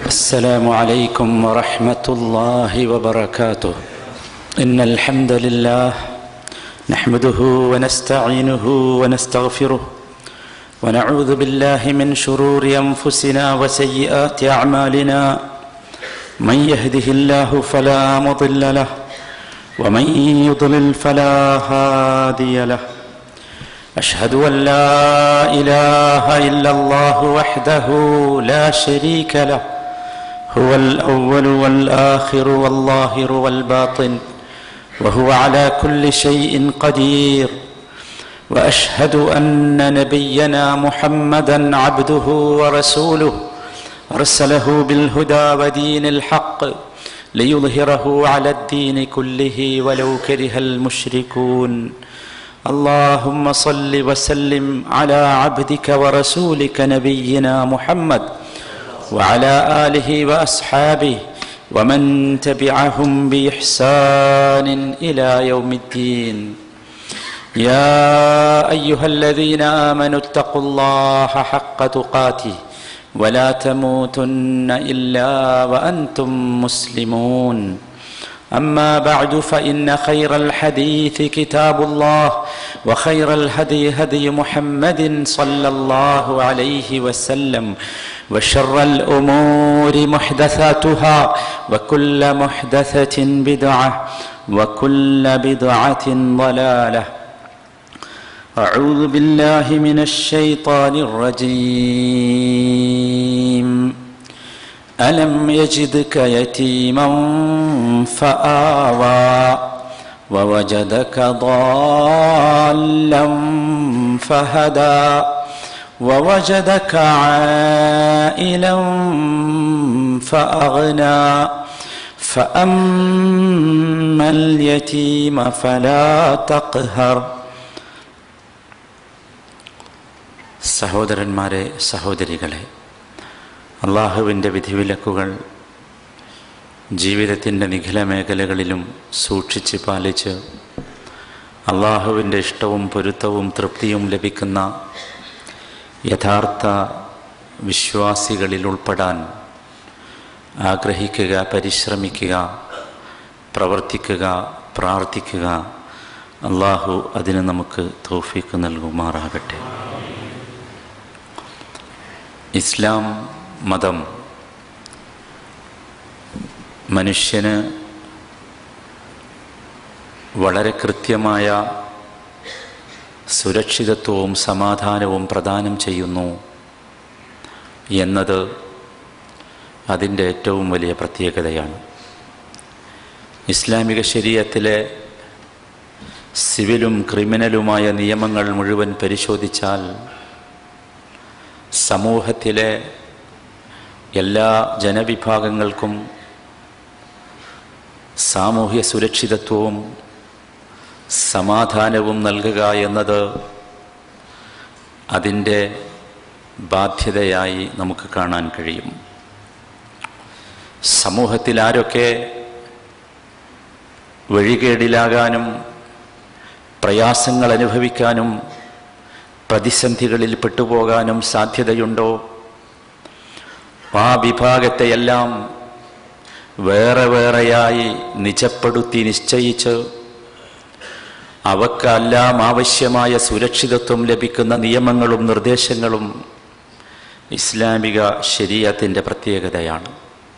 السلام عليكم ورحمة الله وبركاته إن الحمد لله نحمده ونستعينه ونستغفره ونعوذ بالله من شرور أنفسنا وسيئات أعمالنا من يهده الله فلا مضل له ومن يضلل فلا هادي له أشهد أن لا إله إلا الله وحده لا شريك له هو الأول والآخر والظاهر والباطن وهو على كل شيء قدير وأشهد أن نبينا محمدا عبده ورسوله أرسله بالهدى ودين الحق ليظهره على الدين كله ولو كره المشركون اللهم صل وسلم على عبدك ورسولك نبينا محمد وعلى اله واصحابه ومن تبعهم باحسان الى يوم الدين يا ايها الذين امنوا اتقوا الله حق تقاته ولا تموتن الا وانتم مسلمون أما بعد فإن خير الحديث كتاب الله وخير الهدي هدي محمد صلى الله عليه وسلم وشر الأمور محدثاتها وكل محدثة بدعة وكل بدعة ضلالة أعوذ بالله من الشيطان الرجيم ألم يجدك يتيما فآوى ووجدك ضالا فهدى ووجدك عائلا فأغنى فأما اليتيم فلا تقهر സഹോദരന്മാരെ സഹോദരികളെ അള്ളാഹുവിൻ്റെ വിധിവിലക്കുകൾ ജീവിതത്തിൻ്റെ നിഖില മേഖലകളിലും സൂക്ഷിച്ച് പാലിച്ച് അള്ളാഹുവിൻ്റെ ഇഷ്ടവും പൊരുത്തവും തൃപ്തിയും ലഭിക്കുന്ന യഥാർത്ഥ വിശ്വാസികളിൽ ഉൾപ്പെടാൻ ആഗ്രഹിക്കുക പരിശ്രമിക്കുക പ്രവർത്തിക്കുക പ്രാർത്ഥിക്കുക അള്ളാഹു അതിന് നമുക്ക് തോഫിക്ക് നൽകുമാറാകട്ടെ ഇസ്ലാം മതം മനുഷ്യന് വളരെ കൃത്യമായ സുരക്ഷിതത്വവും സമാധാനവും പ്രദാനം ചെയ്യുന്നു എന്നത് അതിൻ്റെ ഏറ്റവും വലിയ പ്രത്യേകതയാണ് ഇസ്ലാമിക ശരീരത്തിലെ സിവിലും ക്രിമിനലുമായ നിയമങ്ങൾ മുഴുവൻ പരിശോധിച്ചാൽ സമൂഹത്തിലെ എല്ലാ ജനവിഭാഗങ്ങൾക്കും സാമൂഹ്യ സുരക്ഷിതത്വവും സമാധാനവും നൽകുക എന്നത് അതിൻ്റെ ബാധ്യതയായി നമുക്ക് കാണാൻ കഴിയും സമൂഹത്തിൽ ആരൊക്കെ വഴികേടിലാകാനും പ്രയാസങ്ങൾ അനുഭവിക്കാനും പ്രതിസന്ധികളിൽ പെട്ടുപോകാനും സാധ്യതയുണ്ടോ ആ വിഭാഗത്തെയെല്ലാം വേറെ വേറെയായി നിജപ്പെടുത്തി നിശ്ചയിച്ച് അവക്കെല്ലാം ആവശ്യമായ സുരക്ഷിതത്വം ലഭിക്കുന്ന നിയമങ്ങളും നിർദ്ദേശങ്ങളും ഇസ്ലാമിക ശരീരത്തിൻ്റെ പ്രത്യേകതയാണ്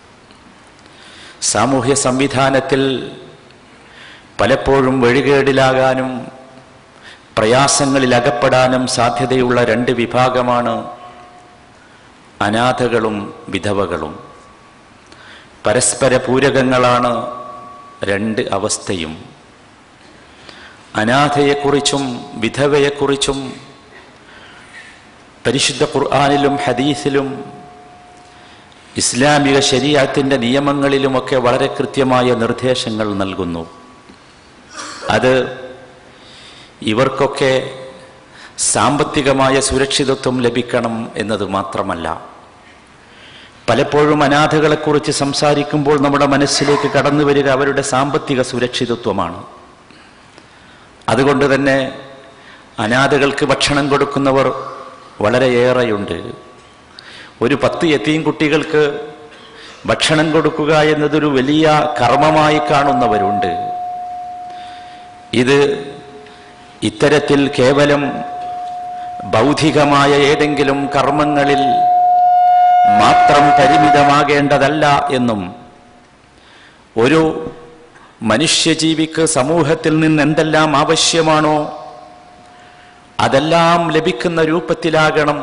സാമൂഹ്യ സംവിധാനത്തിൽ പലപ്പോഴും വഴികേടിലാകാനും പ്രയാസങ്ങളിൽ അകപ്പെടാനും സാധ്യതയുള്ള രണ്ട് വിഭാഗമാണ് അനാഥകളും വിധവകളും പരസ്പര പൂരകങ്ങളാണ് രണ്ട് അവസ്ഥയും അനാഥയെക്കുറിച്ചും വിധവയെക്കുറിച്ചും പരിശുദ്ധ ഖുർആാനിലും ഹദീസിലും ഇസ്ലാമിക ശരീരത്തിൻ്റെ നിയമങ്ങളിലുമൊക്കെ വളരെ കൃത്യമായ നിർദ്ദേശങ്ങൾ നൽകുന്നു അത് ഇവർക്കൊക്കെ സാമ്പത്തികമായ സുരക്ഷിതത്വം ലഭിക്കണം എന്നത് മാത്രമല്ല പലപ്പോഴും അനാഥകളെക്കുറിച്ച് സംസാരിക്കുമ്പോൾ നമ്മുടെ മനസ്സിലേക്ക് കടന്നു വരിക അവരുടെ സാമ്പത്തിക സുരക്ഷിതത്വമാണ് അതുകൊണ്ട് തന്നെ അനാഥകൾക്ക് ഭക്ഷണം കൊടുക്കുന്നവർ വളരെയേറെയുണ്ട് ഒരു പത്ത് യത്തീം കുട്ടികൾക്ക് ഭക്ഷണം കൊടുക്കുക എന്നതൊരു വലിയ കർമ്മമായി കാണുന്നവരുണ്ട് ഇത് ഇത്തരത്തിൽ കേവലം ഭൗതികമായ ഏതെങ്കിലും കർമ്മങ്ങളിൽ മാത്രം പരിമിതമാകേണ്ടതല്ല എന്നും ഒരു മനുഷ്യജീവിക്ക് സമൂഹത്തിൽ നിന്ന് എന്തെല്ലാം ആവശ്യമാണോ അതെല്ലാം ലഭിക്കുന്ന രൂപത്തിലാകണം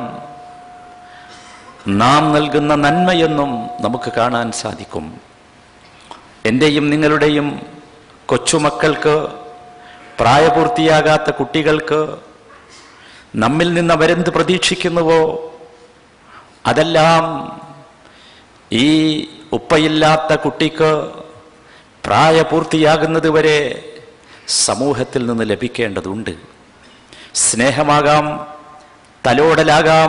നാം നൽകുന്ന നന്മയെന്നും നമുക്ക് കാണാൻ സാധിക്കും എൻ്റെയും നിങ്ങളുടെയും കൊച്ചുമക്കൾക്ക് പ്രായപൂർത്തിയാകാത്ത കുട്ടികൾക്ക് നമ്മിൽ നിന്ന് അവരെന്ത് പ്രതീക്ഷിക്കുന്നുവോ അതെല്ലാം ഈ ഉപ്പയില്ലാത്ത കുട്ടിക്ക് പ്രായപൂർത്തിയാകുന്നത് വരെ സമൂഹത്തിൽ നിന്ന് ലഭിക്കേണ്ടതുണ്ട് സ്നേഹമാകാം തലോടലാകാം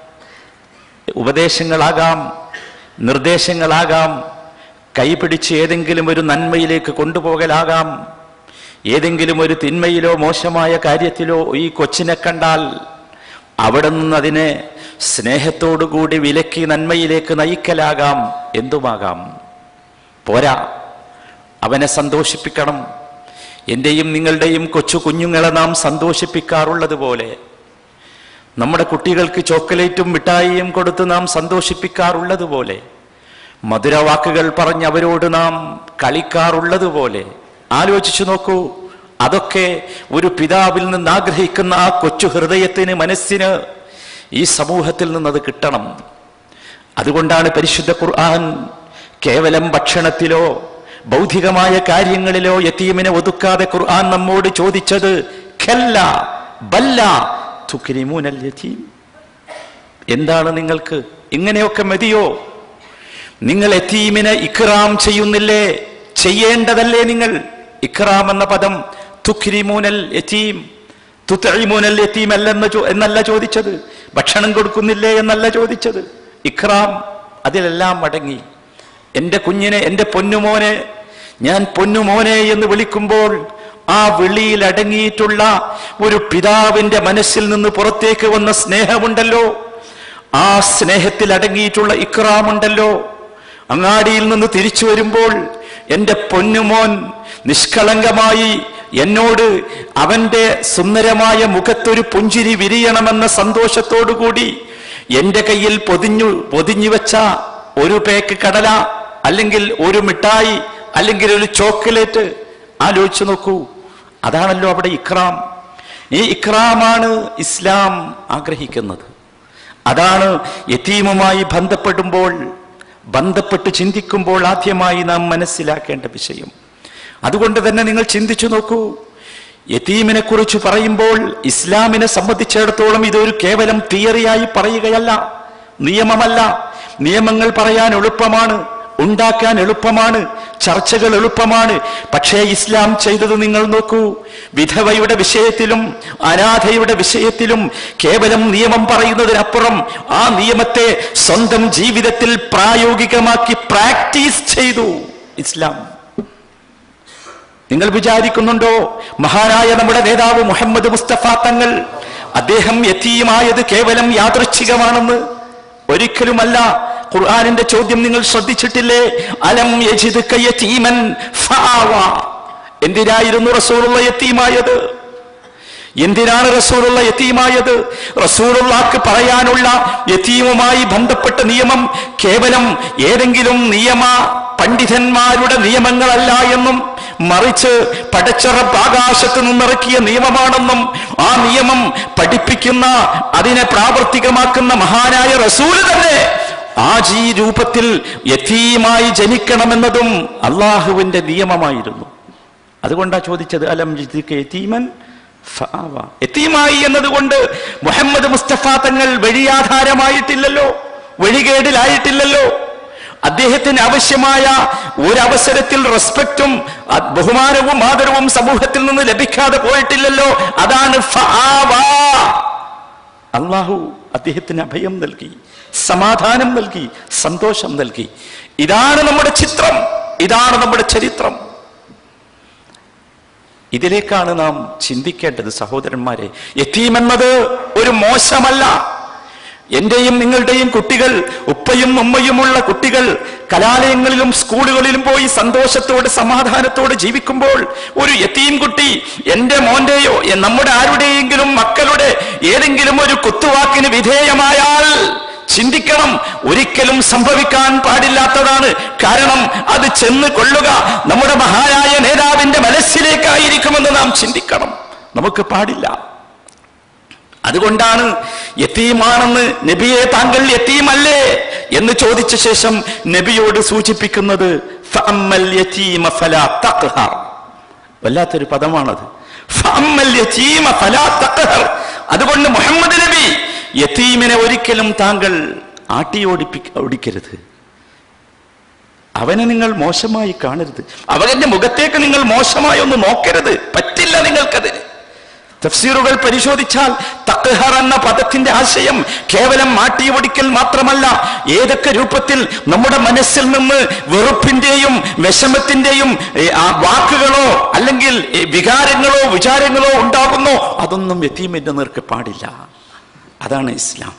ഉപദേശങ്ങളാകാം നിർദ്ദേശങ്ങളാകാം കൈപിടിച്ച് ഏതെങ്കിലും ഒരു നന്മയിലേക്ക് കൊണ്ടുപോകലാകാം ഏതെങ്കിലും ഒരു തിന്മയിലോ മോശമായ കാര്യത്തിലോ ഈ കൊച്ചിനെ കണ്ടാൽ അവിടെ നിന്ന് അതിനെ സ്നേഹത്തോടുകൂടി വിലക്കി നന്മയിലേക്ക് നയിക്കലാകാം എന്തുമാകാം പോരാ അവനെ സന്തോഷിപ്പിക്കണം എൻ്റെയും നിങ്ങളുടെയും കൊച്ചു കുഞ്ഞുങ്ങളെ നാം സന്തോഷിപ്പിക്കാറുള്ളത് പോലെ നമ്മുടെ കുട്ടികൾക്ക് ചോക്ലേറ്റും മിഠായിയും കൊടുത്ത് നാം സന്തോഷിപ്പിക്കാറുള്ളത് പോലെ മധുരവാക്കുകൾ പറഞ്ഞ് അവരോട് നാം കളിക്കാറുള്ളത് പോലെ ആലോചിച്ചു നോക്കൂ അതൊക്കെ ഒരു പിതാവിൽ നിന്ന് ആഗ്രഹിക്കുന്ന ആ കൊച്ചു ഹൃദയത്തിന് മനസ്സിന് ഈ സമൂഹത്തിൽ നിന്നത് കിട്ടണം അതുകൊണ്ടാണ് പരിശുദ്ധ ഖുർആൻ കേവലം ഭക്ഷണത്തിലോ ഭൗതികമായ കാര്യങ്ങളിലോ യത്തീമിനെ ഒതുക്കാതെ ഖുർആൻ നമ്മോട് ചോദിച്ചത് ഖല്ല ബല്ല തുക്രിമൂനൽ യതീം എന്താണ് നിങ്ങൾക്ക് ഇങ്ങനെയൊക്കെ മതിയോ നിങ്ങൾ യത്തീമിനെ ഇക്റാം ചെയ്യുന്നില്ലേ ചെയ്യേണ്ടതല്ലേ നിങ്ങൾ ഇക്റാം എന്ന പദം തുക്രിമൂനൽ യതീം തുത്തഴിമൂനൽ യതീം അല്ലെന്ന് ചോ- എന്നല്ല ചോദിച്ചത് ഭക്ഷണം കൊടുക്കുന്നില്ലേ എന്നല്ല ചോദിച്ചത് ഇക്റാം അതിലെല്ലാം അടങ്ങി എൻ്റെ കുഞ്ഞിനെ എൻ്റെ പൊന്നുമോനെ ഞാൻ പൊന്നുമോനെ എന്ന് വിളിക്കുമ്പോൾ ആ വിളിയിൽ അടങ്ങിയിട്ടുള്ള ഒരു പിതാവിന്റെ മനസ്സിൽ നിന്ന് പുറത്തേക്ക് വന്ന സ്നേഹമുണ്ടല്ലോ ആ സ്നേഹത്തിൽ അടങ്ങിയിട്ടുള്ള ഇക്റാമുണ്ടല്ലോ അങ്ങാടിയിൽ നിന്ന് തിരിച്ചു വരുമ്പോൾ എൻ്റെ പൊന്നുമോൻ നിഷ്കളങ്കമായി എന്നോട് അവന്റെ സുന്ദരമായ മുഖത്തൊരു പുഞ്ചിരി വിരിയണമെന്ന സന്തോഷത്തോടുകൂടി എൻ്റെ കയ്യിൽ പൊതിഞ്ഞു പൊതിഞ്ഞു വെച്ച ഒരു പേക്ക് കടല അല്ലെങ്കിൽ ഒരു മിഠായി അല്ലെങ്കിൽ ഒരു ചോക്ലേറ്റ് ആലോചിച്ചു നോക്കൂ അതാണല്ലോ അവിടെ ഇക്രാം ഈ ഇക്രാമാണ് ഇസ്ലാം ആഗ്രഹിക്കുന്നത് അതാണ് യത്തീമുമായി ബന്ധപ്പെടുമ്പോൾ ബന്ധപ്പെട്ട് ചിന്തിക്കുമ്പോൾ ആദ്യമായി നാം മനസ്സിലാക്കേണ്ട വിഷയം അതുകൊണ്ട് തന്നെ നിങ്ങൾ ചിന്തിച്ചു നോക്കൂ യത്തീമിനെ കുറിച്ച് പറയുമ്പോൾ ഇസ്ലാമിനെ സംബന്ധിച്ചിടത്തോളം ഇതൊരു കേവലം തിയറിയായി പറയുകയല്ല നിയമമല്ല നിയമങ്ങൾ പറയാൻ എളുപ്പമാണ് ഉണ്ടാക്കാൻ എളുപ്പമാണ് ചർച്ചകൾ എളുപ്പമാണ് പക്ഷേ ഇസ്ലാം ചെയ്തത് നിങ്ങൾ നോക്കൂ വിധവയുടെ വിഷയത്തിലും അനാഥയുടെ വിഷയത്തിലും കേവലം നിയമം പറയുന്നതിനപ്പുറം ആ നിയമത്തെ സ്വന്തം ജീവിതത്തിൽ പ്രായോഗികമാക്കി പ്രാക്ടീസ് ചെയ്തു ഇസ്ലാം നിങ്ങൾ വിചാരിക്കുന്നുണ്ടോ മഹാനായ നമ്മുടെ നേതാവ് മുഹമ്മദ് മുസ്തഫ തങ്ങൾ അദ്ദേഹം യത്തീമായത് കേവലം യാദൃച്ഛികമാണെന്ന് ഒരിക്കലുമല്ല ഖുർആാനിന്റെ ചോദ്യം നിങ്ങൾ ശ്രദ്ധിച്ചിട്ടില്ലേ അലം യജിദ്ക യതീമൻ ഫആവ. എന്തിനായിരുന്നു റസൂലുള്ള യത്തീമായത് എന്തിനാണ് റസൂലുള്ള യത്തീമായത് റസൂലുള്ളാക്ക് പറയാനുള്ള യത്തീമുമായി ബന്ധപ്പെട്ട നിയമം കേവലം ഏതെങ്കിലും നിയമ പണ്ഡിതന്മാരുടെ നിയമങ്ങളല്ല എന്നും മറിച്ച് പടച്ചറപ്പ് ആകാശത്ത് നിന്നിറക്കിയ നിയമമാണെന്നും ആ നിയമം പഠിപ്പിക്കുന്ന അതിനെ പ്രാവർത്തികമാക്കുന്ന മഹാനായ റസൂല് തന്നെ ആജീ രൂപത്തിൽ യത്തീമായി ജനിക്കണമെന്നതും അള്ളാഹുവിന്റെ നിയമമായിരുന്നു അതുകൊണ്ടാ ചോദിച്ചത് അലം ജിദ്ക യതീമൻ ഫആവ. യതീമായി എന്നതുകൊണ്ട് മുഹമ്മദ് മുസ്തഫ തങ്ങൾ വഴിയാധാരമായിട്ടില്ലല്ലോ വഴികേടിലായിട്ടില്ലല്ലോ അദ്ദേഹത്തിന് ആവശ്യമായ ഒരവസരത്തിൽ റെസ്പെക്റ്റും അ- ബഹുമാനവും ആദരവും സമൂഹത്തിൽ നിന്ന് ലഭിക്കാതെ പോയിട്ടില്ലല്ലോ അതാണ് ഫആവ. അള്ളാഹു അദ്ദേഹത്തിന് അഭയം നൽകി സമാധാനം നൽകി സന്തോഷം നൽകി ഇതാണ് നമ്മുടെ ചിത്രം ഇതാണ് നമ്മുടെ ചരിത്രം ഇതിലേക്കാണ് നാം ചിന്തിക്കേണ്ടത് സഹോദരന്മാരെ യത്തീം എന്നത് ഒരു മോശമല്ല എന്റെയും നിങ്ങളുടെയും കുട്ടികൾ ഉപ്പയും ഉമ്മയുമുള്ള കുട്ടികൾ കലാലയങ്ങളിലും സ്കൂളുകളിലും പോയി സന്തോഷത്തോടെ സമാധാനത്തോടെ ജീവിക്കുമ്പോൾ ഒരു യത്തീം കുട്ടി എന്റെ മോന്റെയോ എ- നമ്മുടെ ആരുടെയെങ്കിലും മക്കളുടെ ഏതെങ്കിലും ഒരു കുത്തുവാക്കിന് വിധേയമായാൽ ചിന്തിക്കണം ഒരിക്കലും സംഭവിക്കാൻ പാടില്ലാത്തതാണ് കാരണം അത് ചെന്ന് കൊള്ളുക നമ്മുടെ മഹാനായ നേതാവിന്റെ മനസ്സിലേക്കായിരിക്കുമെന്ന് നാം ചിന്തിക്കണം നമുക്ക് പാടില്ല അതുകൊണ്ടാണ് യത്തീമാണെന്ന് നബിയെ താങ്കൾ യത്തീമല്ലേ എന്ന് ചോദിച്ച ശേഷം നബിയോട് സൂചിപ്പിക്കുന്നത് ഫഅമ്മൽ യതീമ ഫലാ തഖ്ഹർ. വല്ലാത്തൊരു പദമാണത് ഫഅമ്മൽ യതീമ ഫലാ തഖ്ഹർ. അതുകൊണ്ട് മുഹമ്മദ് നബി യത്തീമിനെ ഒരിക്കലും താങ്കൾ ആട്ടി ഓടിപ്പി ഓടിക്കരുത് അവനെ നിങ്ങൾ മോശമായി കാണരുത് അവന്റെ മുഖത്തേക്ക് നിങ്ങൾ മോശമായി ഒന്ന് നോക്കരുത് പറ്റില്ല നിങ്ങൾക്കതിന് തഫ്സീറുകൾ പരിശോധിച്ചാൽ തഖ്ഹർ എന്ന പദത്തിന്റെ ആശയം കേവലം മാട്ടിയൊടിക്കൽ മാത്രമല്ല ഏതൊക്കെ രൂപത്തിൽ നമ്മുടെ മനസ്സിൽ നിന്ന് വെറുപ്പിന്റെയും വിഷമത്തിന്റെയും ഏ, ആ വാക്കുകളോ അല്ലെങ്കിൽ ഏ, വികാരങ്ങളോ വിചാരങ്ങളോ ഉണ്ടാകുന്നോ അതൊന്നും യത്തീമിന്റെ നേർക്ക് പാടില്ല അതാണ് ഇസ്ലാം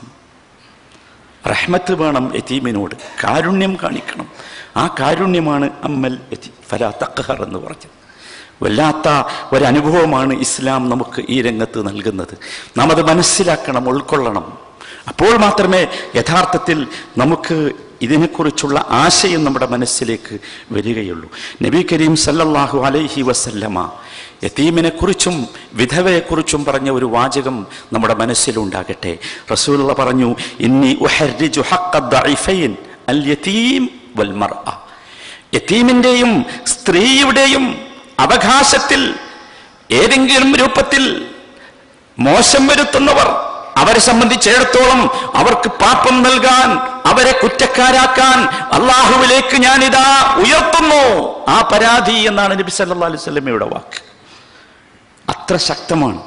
റഹ്മത്ത് വേണം യതീമിനോട് കാരുണ്യം കാണിക്കണം ആ കാരുണ്യമാണ് അമ്മൽ യതീം ഫലാ തഖ്ഹർ എന്ന് പറഞ്ഞത് വല്ലാത്ത ഒരനുഭവമാണ് ഇസ്ലാം നമുക്ക് ഈ രംഗത്ത് നൽകുന്നത് നാം അത് മനസ്സിലാക്കണം ഉൾക്കൊള്ളണം അപ്പോൾ മാത്രമേ യഥാർത്ഥത്തിൽ നമുക്ക് ഇതിനെക്കുറിച്ചുള്ള ആശയം നമ്മുടെ മനസ്സിലേക്ക് വരികയുള്ളൂ നബി കരീം സല്ലല്ലാഹു അലൈഹി വസല്ലമ യതീമിനെ കുറിച്ചും വിധവയെക്കുറിച്ചും പറഞ്ഞ ഒരു വാചകം നമ്മുടെ മനസ്സിലുണ്ടാകട്ടെ റസൂലുള്ള പറഞ്ഞു ഇന്നി ഉഹർരിജു ഹഖ്ഖ ദഈഫൈൻ അൽ യതീം വൽ മർഅ യതീമിന്റെയും സ്ത്രീയുടെയും അവകാശത്തിൽ ഏതെങ്കിലും രൂപത്തിൽ മോശം വരുത്തുന്നവർ അവരെ സംബന്ധിച്ചിടത്തോളം അവർക്ക് പാപം നൽകാൻ അവരെ കുറ്റക്കാരാക്കാൻ അള്ളാഹുവിലേക്ക് ഞാനിതാ ഉയർത്തുന്നു ആ പരാതി എന്നാണ് നബി സല്ലല്ലാഹു അലൈഹി വസല്ലമയുടെ വാക്ക് അത്ര ശക്തമാണ്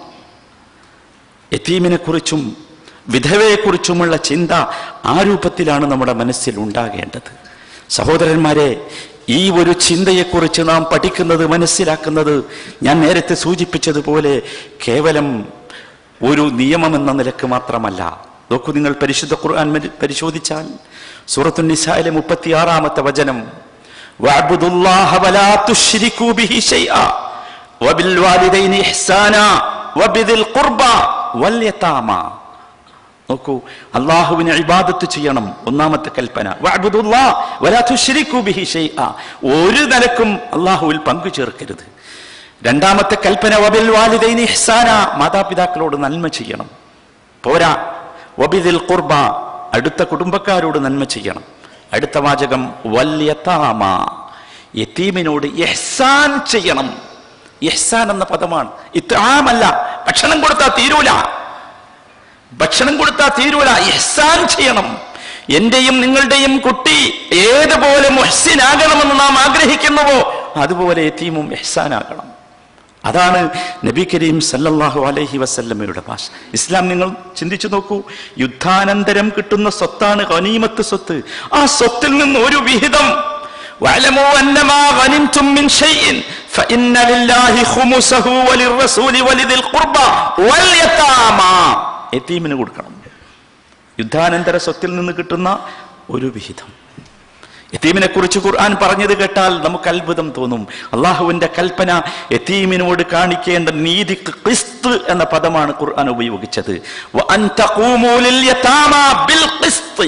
യതീമിനെ കുറിച്ചും വിധവയെക്കുറിച്ചുമുള്ള ചിന്ത ആ രൂപത്തിലാണ് നമ്മുടെ മനസ്സിൽ ഉണ്ടാകേണ്ടത് സഹോദരന്മാരെ ഈ ഒരു ചിന്തയെക്കുറിച്ച് നാം പഠിക്കുന്നത് മനസ്സിലാക്കുന്നത് ഞാൻ നേരത്തെ സൂചിപ്പിച്ചതുപോലെ കേവലം ഒരു നിയമം എന്ന നിലക്ക് മാത്രമല്ല നോക്കൂ നിങ്ങൾ പരിശുദ്ധ ഖുർആൻ മരി- പരിശോധിച്ചാൽ സൂറത്തു നിസായിലെ മുപ്പത്തിയാറാമത്തെ വചനം വഅബ്ദുല്ലാഹ വലാ തുശ്രികൂ ബിഹി ശൈആ വബിൽവാലിദൈനി ഇഹ്സാനാ വബിദിൽ ഖുർബ വൽ യതാമ നോക്കൂ അള്ളാഹുവിനെ ഇബാദത്ത് ചെയ്യണം ഒന്നാമത്തെ കൽപ്പന വഅബ്ദുല്ലാ വലാ തുശ്രികൂ ബിഹി ശൈആ ഒരു നിലക്കും അള്ളാഹുവിൽ പങ്കു ചേർക്കരുത് രണ്ടാമത്തെ കൽപ്പന വബിൽ വാലിദൈനി ഇഹ്സാന മാതാപിതാക്കളോട് നന്മ ചെയ്യണം പോരാ വബിദിൽ ഖുർബ അടുത്ത കുടുംബക്കാരോട് നന്മ ചെയ്യണം അടുത്ത വാചകം വല്യതാമ യത്തീമിനോട് ഇഹ്സാൻ ചെയ്യണം ഇഹ്സാൻ എന്ന പദമാണ് ഇത്താമല്ല ഭക്ഷണം കൊടുത്താൽ തീരൂല ഭക്ഷണം കൊടുത്താൽ തീരൂല ഇഹ്സാൻ ചെയ്യണം എന്റെയും നിങ്ങളുടെയും കുട്ടി ഏതുപോലെ മുഹ്സിനാകണമെന്ന് നാം ആഗ്രഹിക്കുന്നുവോ അതുപോലെ യത്തീമും ഇഹ്സാനാകണം അതാണ് നബി കരീം സല്ലല്ലാഹു അലൈഹി വസല്ലമയുടെ ഭാഷ ഇസ്ലാം നിങ്ങൾ ചിന്തിച്ചു നോക്കൂ യുദ്ധാനന്തരം കിട്ടുന്ന സ്വത്താണ് ഗനീമത്ത് സ്വത്ത് ആ സ്വത്തിൽ നിന്ന് ഒരു വിഹിതം واعلموا أنما غنمتم من شيء فإن لله خمسه وللرسول ولذي القربى واليتامى യത്തീമിന് കൊടുക്കണം യുദ്ധാനന്തര സ്വത്തിൽ നിന്ന് കിട്ടുന്ന ഒരു വിഹിതം യത്തീമിനെ കുറിച്ച് ഖുർആൻ പറഞ്ഞത് കേട്ടാൽ നമുക്ക് അത്ഭുതം തോന്നും അള്ളാഹുവിന്റെ കൽപ്പന യത്തീമിനോട് കാണിക്കേണ്ട നീതിക്ക് ക്രിസ്ത് എന്ന പദമാണ് ഖുർആൻ ഉപയോഗിച്ചത് വഅൻ തഖൂമൂ ലിൽ യതാമ ബിൽ ഖിസ്ത്.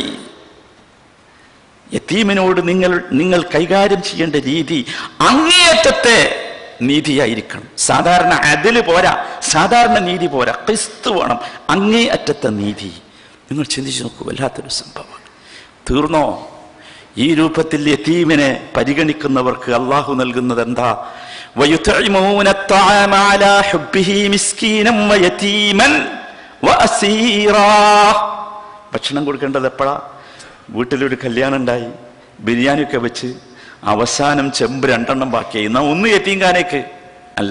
യത്തീമിനോട് നിങ്ങൾ നിങ്ങൾ കൈകാര്യം ചെയ്യേണ്ട രീതി അങ്ങേയറ്റത്തെ നീതിയായിരിക്കണം സാധാരണ അതില് പോരാ സാധാരണ നീതി പോരാ ക്രിസ്തു വേണം അങ്ങേ അറ്റത്തെ നീതി നിങ്ങൾ ചിന്തിച്ചു നോക്കൂ വല്ലാത്തൊരു സംഭവമാണ് തീർന്നോ ഈ രൂപത്തിൽ യതീമിനെ പരിഗണിക്കുന്നവർക്ക് അള്ളാഹു നൽകുന്നത് എന്താ ويطعمون الطعام على حبه مسكينا ويتيما وأسيرا ഭക്ഷണം കൊടുക്കേണ്ടത് എപ്പോഴാ വീട്ടിലൊരു കല്യാണം ഉണ്ടായി ബിരിയാണിയൊക്കെ വെച്ച് അവസാനം ചെമ്പ് രണ്ടെണ്ണം ബാക്കിയായി എന്നാ ഒന്ന് എത്തിങ്കാനേക്ക് അല്ല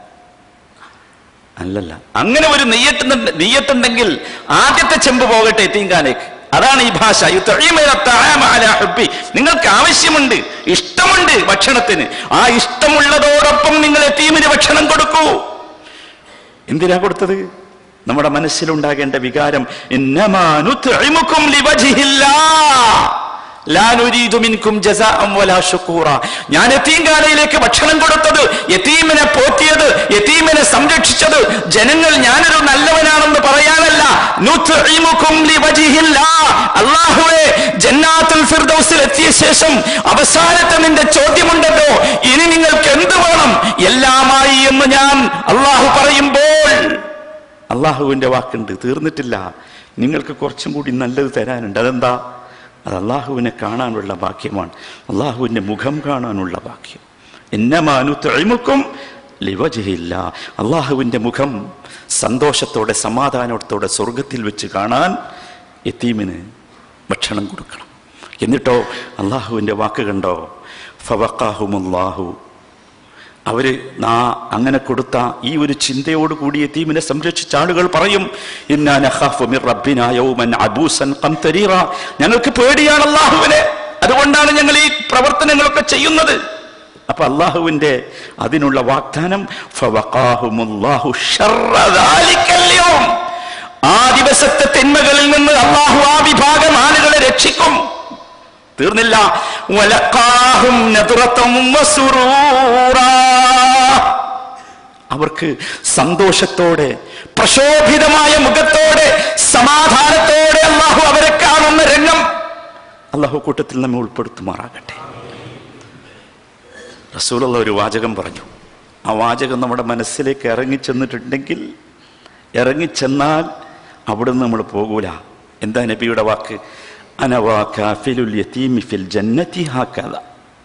അല്ലല്ല അങ്ങനെ ഒരു നെയ്യത്തുണ്ട് നെയ്യത്തുണ്ടെങ്കിൽ ആദ്യത്തെ ചെമ്പ് പോകട്ടെ എത്തിങ്കാനേക്ക് അതാണ് ഈ ഭാഷ യുത്തഈമന തആമ അലാ ഹുബ്ബി. നിങ്ങൾക്ക് ആവശ്യമുണ്ട് ഇഷ്ടമുണ്ട് ഭക്ഷണത്തിന് ആ ഇഷ്ടമുള്ളതോടൊപ്പം നിങ്ങൾ എത്തീമിന് ഭക്ഷണം കൊടുക്കൂ എന്തിനാ കൊടുത്തത് നമ്മുടെ മനസ്സിലുണ്ടാകേണ്ട വികാരം ഇന്നമാ നുത്ഇമുക്കും ലിവജ്ഹില്ലാ. ലാ നുരീദു മിൻകും ജസാഅൻ വലാ ശുക്കൂറ. ഞാൻ യത്തീംഖാനയിലേക്ക് ഭക്ഷണം കൊടുത്തത് യത്തീമിനെ പോറ്റിയത് യത്തീമിനെ സംരക്ഷിച്ചത് ജനങ്ങൾ ഞാനൊരു നല്ലവനാണെന്ന് പറയാനല്ല നുത്ഇമുക്കും ലിവജ്ഹില്ലാ. അല്ലാഹുവേ ജന്നാത്തുൽ ഫിർദൗസിൽ എത്തിയ ശേഷം അവസാനത്തെ നിന്റെ ചോദ്യമുണ്ടല്ലോ ഇനി നിങ്ങൾക്ക് എന്ത് വേണം എല്ലാമായി എന്ന് ഞാൻ അള്ളാഹു പറയുമ്പോൾ അള്ളാഹുവിന്റെ വാക്കുണ്ട് തീർന്നിട്ടില്ല നിങ്ങൾക്ക് കുറച്ചും കൂടി നല്ലത് തരാനുണ്ട് അതെന്താ അത് അള്ളാഹുവിനെ കാണാനുള്ള ഭാഗ്യമാണ് അള്ളാഹുവിന്റെ മുഖം കാണാനുള്ള ഭാഗ്യം എന്നമാനു തെളിമുക്കും ലിവജയില്ല അള്ളാഹുവിന്റെ മുഖം സന്തോഷത്തോടെ സമാധാനത്തോടെ സ്വർഗത്തിൽ വെച്ച് കാണാൻ എത്തീമിന് ഭക്ഷണം കൊടുക്കണം എന്നിട്ടോ അള്ളാഹുവിന്റെ വാക്ക് കണ്ടോ ഫവക്കാഹുമുല്ലാഹു അവര് നാ അങ്ങനെ കൊടുത്ത ഈ ഒരു ചിന്തയോട് കൂടി യതീമിനെ സംരക്ഷിച്ച ആളുകൾ പറയും ഇന്നാ നഖാഫു മിർ റബ്ബിനാ യൗമൻ അബൂസൻ ഖംതരീറ ഞങ്ങൾക്ക് പേടിയാണ് അള്ളാഹുവിനെ അതുകൊണ്ടാണ് ഞങ്ങൾ ഈ പ്രവർത്തനങ്ങളൊക്കെ ചെയ്യുന്നത് അപ്പൊ അള്ളാഹുവിന്റെ അതിനുള്ള വാഗ്ദാനം ഫവഖാഹുമുല്ലാഹു ശർറ ദാലിക്കൽ യൗം. ആ ദിവസത്തെ തിന്മകളിൽ നിന്ന് അള്ളാഹു ആ വിഭാഗം ആളുകളെ രക്ഷിക്കും തീർന്നില്ല വലക്കാഹും നദ്റത്തം വസുറൂറാ. അവർക്ക് സന്തോഷത്തോടെ പ്രശോഭിതമായ മുഖത്തോടെ സമാധാനത്തോടെ അള്ളാഹു അവരെ കാണുന്ന രംഗം അള്ളാഹു കൂട്ടത്തിൽ നമ്മെ ഉൾപ്പെടുത്തുമാറാകട്ടെ റസൂലുള്ള ഒരു വാചകം പറഞ്ഞു ആ വാചകം നമ്മുടെ മനസ്സിലേക്ക് ഇറങ്ങിച്ചെന്നിട്ടുണ്ടെങ്കിൽ ഇറങ്ങിച്ചെന്നാൽ അവിടുന്ന് നമ്മൾ പോകൂല എന്താ നബിയുടെ വാക്ക് അനവാ കാഫിലുൽ യതീമി ഫിൽ ജന്നതി ഹാക്കദ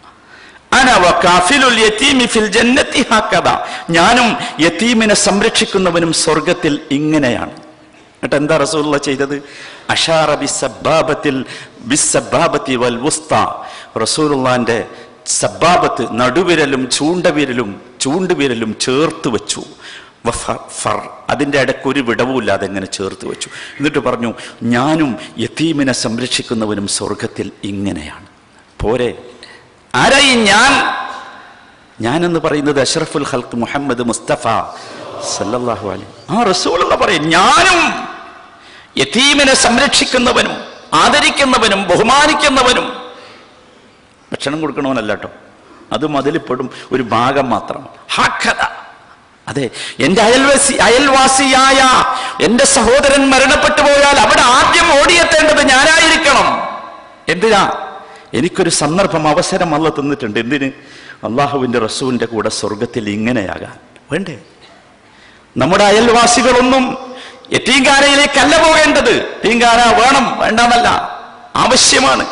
അനവ കാഫിലുൽ യതീമി ഫിൽ ജന്നതി ഹാക്കദ ഞാനും യതീമിനെ സംരക്ഷിക്കുന്നവനും സ്വർഗത്തിൽ ഇങ്ങനെയാണ് എന്നിട്ട് എന്താ റസൂലുള്ള ചെയ്തത് അഷാറ ബിസബ്ബാബത്തിൽ ബിസബ്ബാബത്തി വൽ വുസ്ത റസൂലുള്ളാന്റെ സബ്ബാബത്ത് നടുവിരലും ചൂണ്ടവിരലും ചൂണ്ടുവിരലും ചേർത്ത് വെച്ചു വഫ- ഫർ അതിൻ്റെ ഇടയ്ക്ക് ഒരു വിടവുമില്ലാതെ എങ്ങനെ ചേർത്ത് വെച്ചു എന്നിട്ട് പറഞ്ഞു ഞാനും യത്തീമിനെ സംരക്ഷിക്കുന്നവനും സ്വർഗത്തിൽ ഇങ്ങനെയാണ് പോരെ ആരായി ഞാൻ ഞാനെന്ന് പറയുന്നത് അഷ്റഫുൽ ഹൽക്ക് മുഹമ്മദ് മുസ്തഫ സല്ലല്ലാഹു അലൈഹി ആ റസൂലുള്ള പറയും ഞാനും യതീമിനെ സംരക്ഷിക്കുന്നവനും ആദരിക്കുന്നവനും ബഹുമാനിക്കുന്നവനും ഭക്ഷണം കൊടുക്കണമെന്നല്ല കേട്ടോ അതും അതിൽപ്പെടും ഒരു ഭാഗം മാത്രം ഹാക്കഥ അതെ എന്റെ അയൽവാസി അയൽവാസിയായ എന്റെ സഹോദരൻ മരണപ്പെട്ടു പോയാൽ അവിടെ ആദ്യം ഓടിയെത്തേണ്ടത് ഞാനായിരിക്കണം എന്തിനാ എനിക്കൊരു സന്ദർഭം അവസരം അല്ല തന്നിട്ടുണ്ട് എന്തിന് അള്ളാഹുവിന്റെ റസൂലിന്റെ കൂടെ സ്വർഗത്തിൽ ഇങ്ങനെയാകാൻ വേണ്ടേ നമ്മുടെ അയൽവാസികളൊന്നും എത്തീങ്കാനയിലേക്കല്ല പോകേണ്ടത് എത്തീങ്കാന വേണം വേണ്ടെന്നല്ല ആവശ്യമാണ്